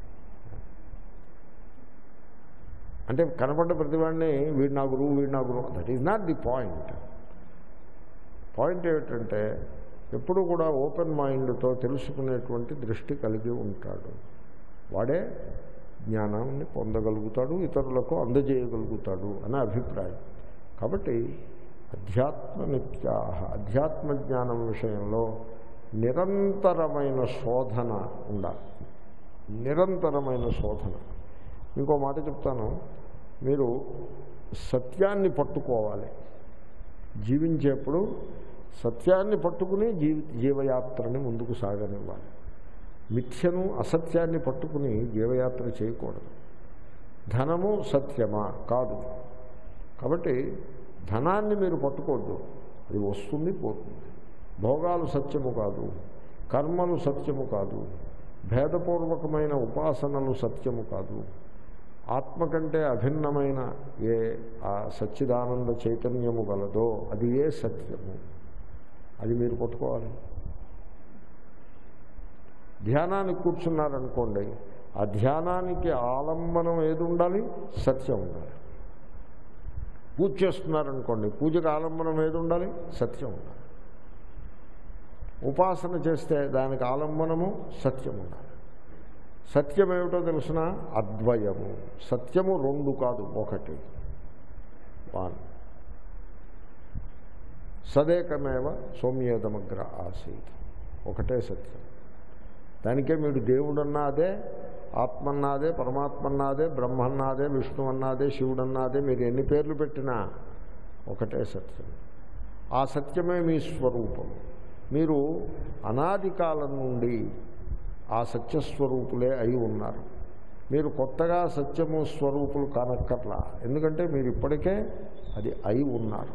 అంటే కనపడ్డ ప్రతివాడిని వీడు నా గురువు వీడు నా గురువు that is not the point point ఏమిటంటే ఎప్పుడు కూడా ఓపెన్ మైండ్తో తెలుసుకునేటువంటి దృష్టి కలిగి ఉంటాడు వాడే జ్ఞానాన్ని పొందగలుగుతాడు ఇతరులకు అందజేయగలుగుతాడు అనే అభిప్రాయం కాబట్టి అధ్యాత్మ నిత్యా అధ్యాత్మ జ్ఞానం విషయంలో నిరంతరమైన శోధన ఉండాలి నిరంతరమైన శోధన ఇంకో మాట చెప్తాను మీరు సత్యాన్ని పట్టుకోవాలి జీవించేప్పుడు సత్యాన్ని పట్టుకుని జీవి జీవయాత్రని ముందుకు సాగనివ్వాలి మిథ్యను అసత్యాన్ని పట్టుకుని జీవయాత్ర చేయకూడదు ధనము సత్యమా కాదు కాబట్టి ధనాన్ని మీరు పట్టుకోవద్దు అది వస్తుంది పోతుంది భోగాలు సత్యము కాదు కర్మలు సత్యము కాదు భేదపూర్వకమైన ఉపాసనలు సత్యము కాదు ఆత్మ కంటే అభిన్నమైన ఏ ఆ సచ్చిదానంద చైతన్యము గలదో అది ఏ సత్యము అది మీరు పట్టుకోవాలి ధ్యానానికి కూర్చున్నారనుకోండి ఆ ధ్యానానికి ఆలంబనం ఏది ఉండాలి సత్యం ఉండాలి పూజ చేస్తున్నారనుకోండి పూజకు ఆలంబనం ఏది ఉండాలి సత్యం ఉండాలి ఉపాసన చేస్తే దానికి ఆలంబనము సత్యం ఉండాలి సత్యం ఏమిటో తెలిసిన అద్వయము సత్యము రెండు కాదు ఒకటి వన్ సదేకమేవ సౌమ్యేదమగ్ర ఆసీత్ ఒకటే సత్యం దానికే మీరు దేవుడన్నా అదే ఆత్మన్నాదే పరమాత్మన్నాదే బ్రహ్మన్నాదే విష్ణు అన్నాదే శివుడన్నాదే మీరు ఎన్ని పేర్లు పెట్టినా ఒకటే సత్యం ఆ సత్యమే మీ స్వరూపం మీరు అనాది కాలం నుండి ఆ సత్యస్వరూపులే అయి ఉన్నారు మీరు కొత్తగా సత్యము స్వరూపులు కానక్కర్లా ఎందుకంటే మీరు ఇప్పటికే అది అయి ఉన్నారు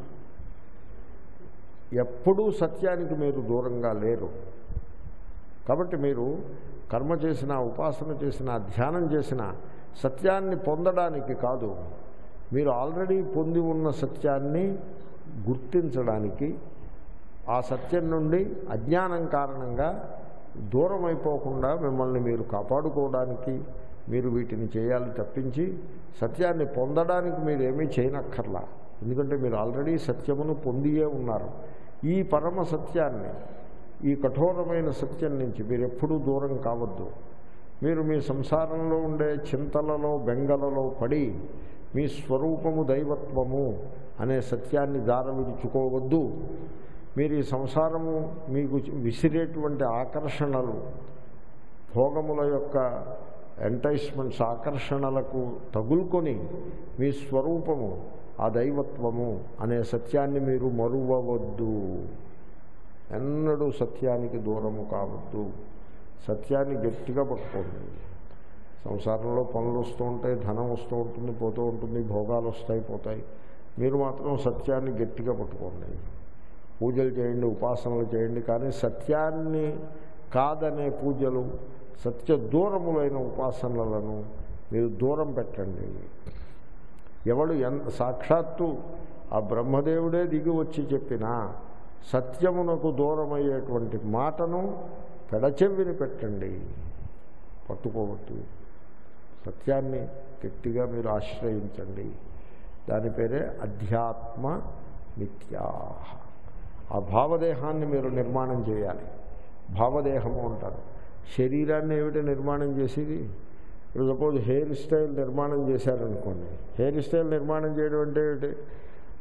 ఎప్పుడూ సత్యానికి మీరు దూరంగా లేరు కాబట్టి మీరు కర్మ చేసిన ఉపాసన చేసిన ధ్యానం చేసిన సత్యాన్ని పొందడానికి కాదు మీరు ఆల్రెడీ పొంది ఉన్న సత్యాన్ని గుర్తించడానికి ఆ సత్యం నుండి అజ్ఞానం కారణంగా దూరం అయిపోకుండా మిమ్మల్ని మీరు కాపాడుకోవడానికి మీరు వీటిని చేయాలి తప్పించి సత్యాన్ని పొందడానికి మీరు ఏమీ చేయనక్కర్లా ఎందుకంటే మీరు ఆల్రెడీ సత్యమును పొందియే ఉన్నారు ఈ పరమ సత్యాన్ని ఈ కఠోరమైన సత్యం నుంచి మీరు ఎప్పుడూ దూరం కావద్దు మీరు మీ సంసారంలో ఉండే చింతలలో బెంగలలో పడి మీ స్వరూపము దైవత్వము అనే సత్యాన్ని దార విడుచుకోవద్దు మీరు ఈ సంసారము మీకు విసిరేటువంటి ఆకర్షణలు భోగముల యొక్క ఎంటైస్మెంట్స్ ఆకర్షణలకు తగులుకొని మీ స్వరూపము ఆ దైవత్వము అనే సత్యాన్ని మీరు మరువవద్దు ఎన్నడూ సత్యానికి దూరము కావద్దు సత్యాన్ని గట్టిగా పట్టుకోండి సంసారంలో పనులు వస్తూ ఉంటాయి ధనం వస్తూ ఉంటుంది పోతూ ఉంటుంది భోగాలు వస్తాయి పోతాయి మీరు మాత్రం సత్యాన్ని గట్టిగా పట్టుకోండి పూజలు చేయండి ఉపాసనలు చేయండి కానీ సత్యాన్ని కాదనే పూజలు సత్య దూరములైన ఉపాసనలను మీరు దూరం పెట్టండి ఎవడు ఎంత సాక్షాత్తు ఆ బ్రహ్మదేవుడే దిగి వచ్చి చెప్పినా సత్యమునకు దూరమయ్యేటువంటి మాటను పెడచెవిని పెట్టండి పట్టుకోవద్దు సత్యాన్ని గట్టిగా మీరు ఆశ్రయించండి దాని పేరే అధ్యాత్మ నిత్యా ఆ భావదేహాన్ని మీరు నిర్మాణం చేయాలి భావదేహము అంటారు శరీరాన్ని ఏమిటి నిర్మాణం చేసేది ఇప్పుడు సపోజ్ హెయిర్ స్టైల్ నిర్మాణం చేశారనుకోండి హెయిర్ స్టైల్ నిర్మాణం చేయడం అంటే ఏమిటి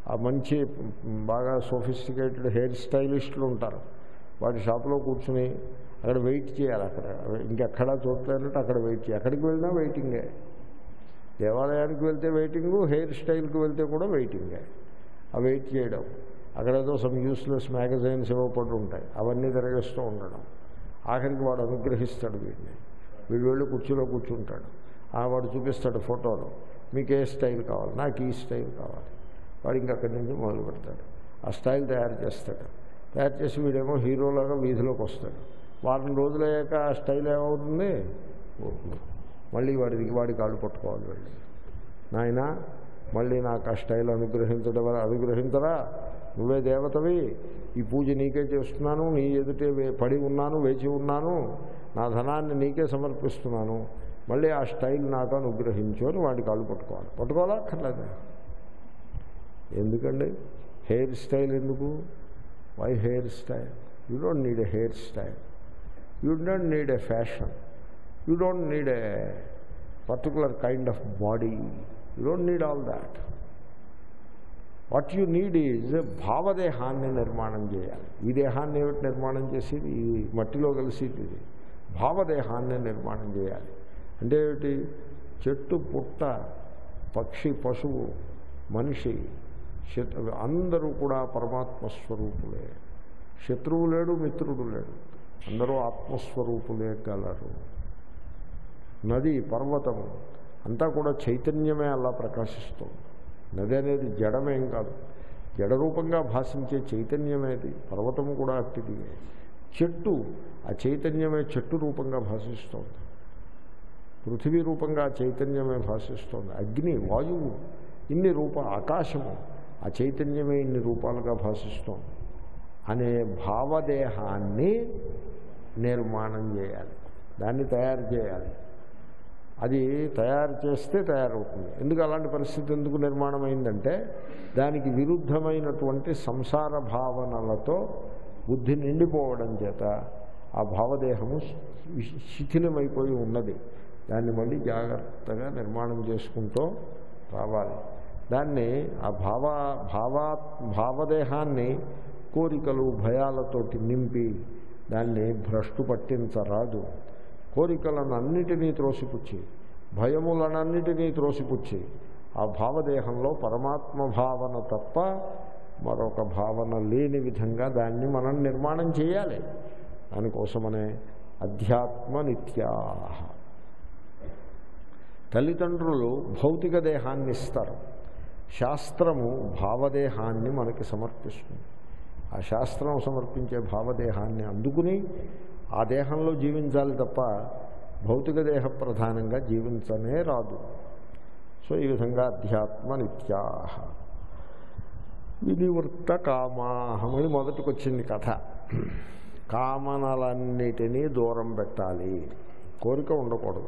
ఆ మంచి బాగా సోఫిస్టికేటెడ్ హెయిర్ స్టైలిస్టులు ఉంటారు వాటి షాప్లో కూర్చుని అక్కడ వెయిట్ చేయాలి అక్కడ ఇంకెక్కడా చూడలేనట్టు అక్కడ వెయిట్ చేయాలి ఎక్కడికి వెళ్ళినా వెయిటింగే దేవాలయానికి వెళ్తే వెయిటింగు హెయిర్ స్టైల్కి వెళ్తే కూడా వెయిటింగే ఆ వెయిట్ చేయడం అక్కడ ఏదో సమ్ యూస్లెస్ మ్యాగజైన్స్ ఇవ్వబడి ఉంటాయి అవన్నీ తిరగేస్తూ ఉండడం ఆఖరికి వాడు అనుగ్రహిస్తాడు వీడిని వీడు వెళ్ళి కుర్చీలో కూర్చుంటాడు ఆ వాడు చూపిస్తాడు ఫోటోలు మీకు ఏ స్టైల్ కావాలి నాకు ఈ స్టైల్ కావాలి వాడు ఇంకా అక్కడి నుంచి మొదలు పెడతాడు ఆ స్టైల్ తయారు చేస్తాడు తయారు చేసి వీడేమో హీరోలాగా వీధిలోకి వస్తాడు వారం రోజులయ్యాక ఆ స్టైల్ ఏమవుతుంది పోతుంది. మళ్ళీ వాడి వాడి కాళ్ళు పట్టుకోవాలి వెళ్ళి నాయన మళ్ళీ నాకు ఆ స్టైల్ అనుగ్రహించడం వల్ల అనుగ్రహించరా నువ్వే దేవతవి ఈ పూజ నీకే చేస్తున్నాను నీ ఎదుటే వే- పడి ఉన్నాను వేచి ఉన్నాను నా ధనాన్ని నీకే సమర్పిస్తున్నాను మళ్ళీ ఆ స్టైల్ నాకు అనుగ్రహించు అని వాడి కాళ్ళు పట్టుకోవాలి పట్టుకోవాలా అక్కర్లేదు ఎందుకండి హెయిర్ స్టైల్ ఎందుకు why hair style you don't need a hair style you don't need a fashion you don't need a particular kind of body you don't need all that what you need is భావదేహాన్ని నిర్మాణం చేయాలి ఈ దేహాన్ని ఏమిటి నిర్మాణం చేసేది ఈ మట్టిలో కలిసేది ఇది భావదేహాన్ని నిర్మాణం చేయాలి అంటే ఏమిటి చెట్టు పుట్ట పక్షి పశువు మనిషి శత్ అందరూ కూడా పరమాత్మ స్వరూపులే శత్రువు లేడు మిత్రుడు లేడు అందరూ ఆత్మస్వరూపులే గలరు నది పర్వతము అంతా కూడా చైతన్యమే అలా ప్రకాశిస్తుంది నది అనేది జడమేం కాదు జడరూపంగా భాషించే చైతన్యమేది పర్వతము కూడా అట్టిది చెట్టు ఆ చైతన్యమే చెట్టు రూపంగా భాషిస్తోంది పృథివీ రూపంగా ఆ చైతన్యమే భాషిస్తోంది అగ్ని వాయువు ఇన్ని రూప ఆకాశము ఆ చైతన్యమే ఇన్ని రూపాలుగా భాషిస్తోంది అనే భావదేహాన్ని నిర్మాణం చేయాలి దాన్ని తయారు చేయాలి అది తయారు చేస్తే తయారవుతుంది ఎందుకు అలాంటి పరిస్థితి ఎందుకు నిర్మాణం అయిందంటే దానికి విరుద్ధమైనటువంటి సంసార భావనలతో బుద్ధి నిండిపోవడం చేత ఆ భావదేహము శి- శిథిలమైపోయి ఉన్నది దాన్ని మళ్ళీ జాగ్రత్తగా నిర్మాణం చేసుకుంటూ రావాలి దాన్ని ఆ భావ భావా భావదేహాన్ని కోరికలు భయాలతోటి నింపి దాన్ని భ్రష్టు పట్టించరాదు కోరికలను అన్నిటినీ త్రోసిపుచ్చి భయములనన్నిటినీ త్రోసిపుచ్చి ఆ భావదేహంలో పరమాత్మ భావన తప్ప మరొక భావన లేని విధంగా దాన్ని మనం నిర్మాణం చేయాలి దానికోసమనే అధ్యాత్మ నిత్యా తల్లిదండ్రులు భౌతిక దేహాన్ని ఇస్తారు శాస్త్రము భావదేహాన్ని మనకి సమర్పిస్తుంది ఆ శాస్త్రం సమర్పించే భావదేహాన్ని అందుకుని ఆ దేహంలో జీవించాలి తప్ప భౌతిక దేహ ప్రధానంగా జీవించనే రాదు సో ఈ విధంగా అధ్యాత్మ నిత్యా వినివృత్త కామాహ మళ్ళీ మొదటికి వచ్చింది కథ కామనలన్నిటినీ దూరం పెట్టాలి కోరిక ఉండకూడదు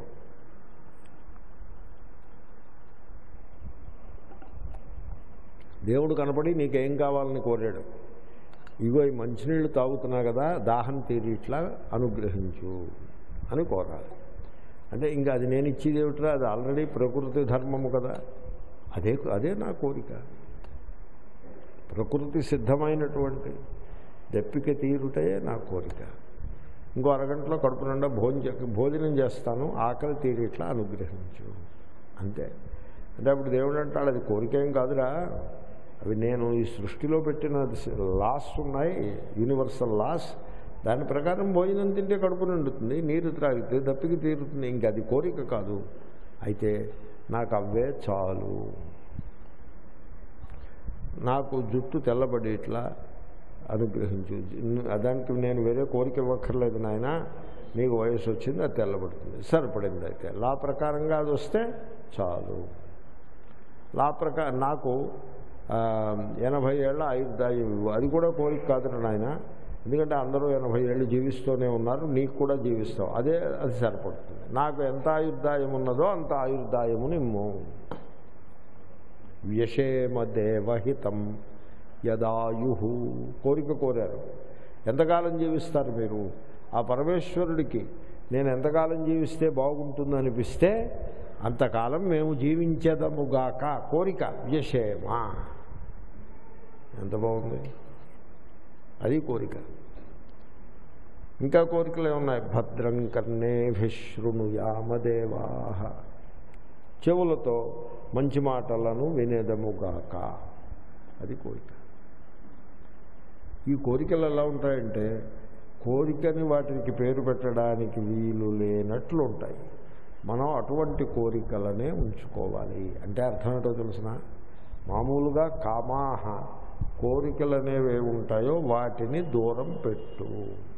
దేవుడు కనపడి నీకేం కావాలని కోరాడు ఇగో ఈ మంచినీళ్ళు తాగుతున్నా కదా దాహం తీరి ఇట్లా అనుగ్రహించు అని కోరాలి అంటే ఇంకా అది నేను ఇచ్చేది ఏమిట్రా అది ఆల్రెడీ ప్రకృతి ధర్మము కదా అదే అదే నా కోరిక ప్రకృతి సిద్ధమైనటువంటి దెప్పిక తీరుటే నా కోరిక ఇంకో అరగంటలో కడుపు నిండా భోజనం భోజనం చేస్తాను ఆకలి తీరి ఇట్లా అనుగ్రహించు అంతే అంటే అప్పుడు దేవుడు అంటాడు అది కోరిక ఏం కాదురా అవి నేను ఈ సృష్టిలో పెట్టిన లాస్ ఉన్నాయి యూనివర్సల్ లాస్ దాని ప్రకారం భోజనం తింటే కడుపు నిండుతుంది నీరు త్రాగితే దప్పికి తీరుతుంది ఇంకా అది కోరిక కాదు అయితే నాకు అవే చాలు నాకు జుట్టు తెల్లబడి ఇట్లా అనుగ్రహించు దానికి నేను వేరే కోరిక ఇవ్వక్కర్లేదు నాయన నీకు వయసు వచ్చింది అది తెల్లబడుతుంది సరిపడింది అయితే లా ప్రకారంగా అది వస్తే చాలు లా ప్రకారం నాకు ఆ, ఎనభై ఏళ్ళ ఆయుర్దాయం ఇవ్వు అది కూడా కోరిక కాదు నాయన ఎందుకంటే అందరూ ఎనభై ఏళ్ళు జీవిస్తూనే ఉన్నారు నీకు కూడా జీవిస్తావు అదే అది సరిపడుతుంది నాకు ఎంత ఆయుర్దాయం ఉన్నదో అంత ఆయుర్దాయముని ఇమ్ము వ్యషేమ దేవహితం యదాయు కోరిక కోరారు ఎంతకాలం జీవిస్తారు మీరు ఆ పరమేశ్వరుడికి నేను ఎంతకాలం జీవిస్తే బాగుంటుంది అనిపిస్తే అంతకాలం మేము జీవించదముగాక కోరిక వ్యషేమ ఎంత బాగుంది అది కోరిక ఇంకా కోరికలు ఏమున్నాయి భద్రం కర్ణేభిశృణుయామదేవా చెవులతో మంచి మాటలను వినేదముగాక అది కోరిక ఈ కోరికలు ఎలా ఉంటాయంటే కోరికని వాటికి పేరు పెట్టడానికి వీలు లేనట్లు ఉంటాయి మనం అటువంటి కోరికలనే ఉంచుకోవాలి అంటే అర్థం ఏంటో తెలిసిన మామూలుగా కామాహ కోరికలు అనేవి ఏవి ఉంటాయో వాటిని దూరం పెట్టు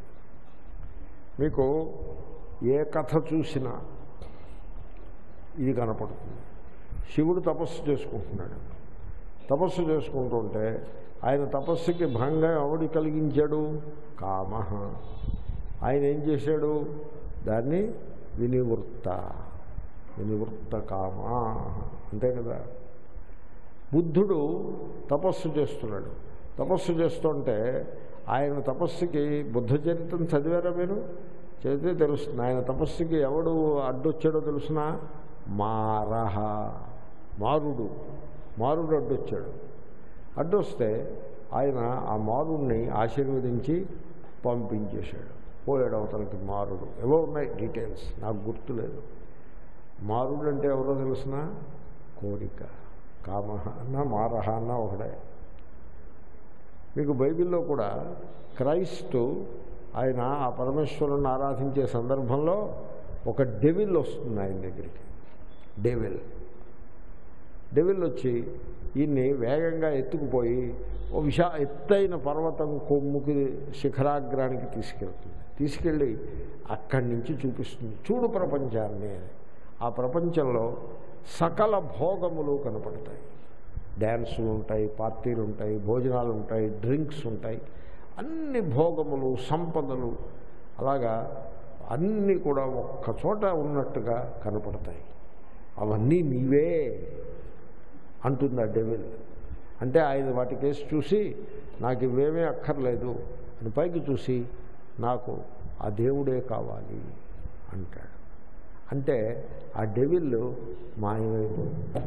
మీకు ఏ కథ చూసినా ఇది కనపడుతుంది శివుడు తపస్సు చేసుకుంటున్నాడు తపస్సు చేసుకుంటుంటే ఆయన తపస్సుకి భంగం ఎవడు కలిగించాడు కామ ఆయన ఏం చేశాడు దాన్ని వినివృత్త వినివృత్త కామ అంతే కదా బుద్ధుడు తపస్సు చేస్తున్నాడు తపస్సు చేస్తుంటే ఆయన తపస్సుకి బుద్ధ చరిత్రం చదివారా మీరు చదివితే తెలుస్తుంది ఆయన తపస్సుకి ఎవడు అడ్డొచ్చాడో తెలుసిన మారహ మారుడు మారుడు అడ్డొచ్చాడు అడ్డొస్తే ఆయన ఆ మారుడిని ఆశీర్వదించి పంపించేశాడు పోయాడు అవతలకి మారుడు ఏవో ఉన్నాయి డీటెయిల్స్ నాకు గుర్తులేదు మారుడు అంటే ఎవరో తెలిసిన కోరిక కామహ అన్న మారహ అన్న ఒకడే మీకు బైబిల్లో కూడా క్రైస్తు ఆయన ఆ పరమేశ్వరుని ఆరాధించే సందర్భంలో ఒక డెవిల్ వస్తుంది ఆయన దగ్గరికి డెవిల్ డెవిల్ వచ్చి ఈయన్ని వేగంగా ఎత్తుకుపోయి ఓ విశా ఎత్తైన పర్వతం కొమ్ముకి శిఖరాగ్రానికి తీసుకెళ్తుంది తీసుకెళ్ళి అక్కడి నుంచి చూపిస్తుంది చూడు ప్రపంచాన్ని ఆ ప్రపంచంలో సకల భోగములు కనపడతాయి డ్యాన్సులు ఉంటాయి పార్టీలు ఉంటాయి భోజనాలు ఉంటాయి డ్రింక్స్ ఉంటాయి అన్ని భోగములు సంపదలు అలాగా అన్నీ కూడా ఒక్క చోట ఉన్నట్టుగా కనపడతాయి అవన్నీ నీవే అంటుంది ఆ డెవిల్ అంటే ఆయన వాటి కేసు చూసి నాకు ఇవేమీ అక్కర్లేదు అని పైకి చూసి నాకు ఆ దేవుడే కావాలి అంటాడు అంటే ఆ డెవిల్ మాయమైపోతుంది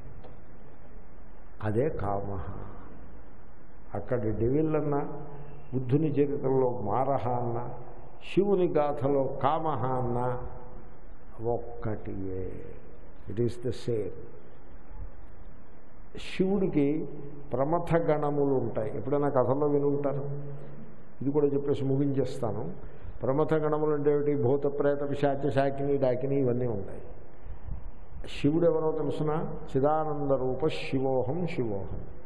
అదే కామ అక్కడి డెవిల్ అన్న బుద్ధుని చరిత్రలో మారహ అన్న శివుని గాథలో కామహ అన్న ఒక్కటియే ఇట్ ఈస్ ద సేమ్ శివుడికి ప్రమథ గణములు ఉంటాయి ఎప్పుడైనా కథల్లో విని ఉంటారు ఇది కూడా చెప్పేసి ముగించేస్తాను ప్రమథ గణములు అంటే ఏమిటి భూత ప్రేత పిశాచ శాకిని డాకిని ఇవన్నీ ఉంటాయి శివుడు ఎవరో తెలుసిన చిదానంద రూప శివోహం శివోహం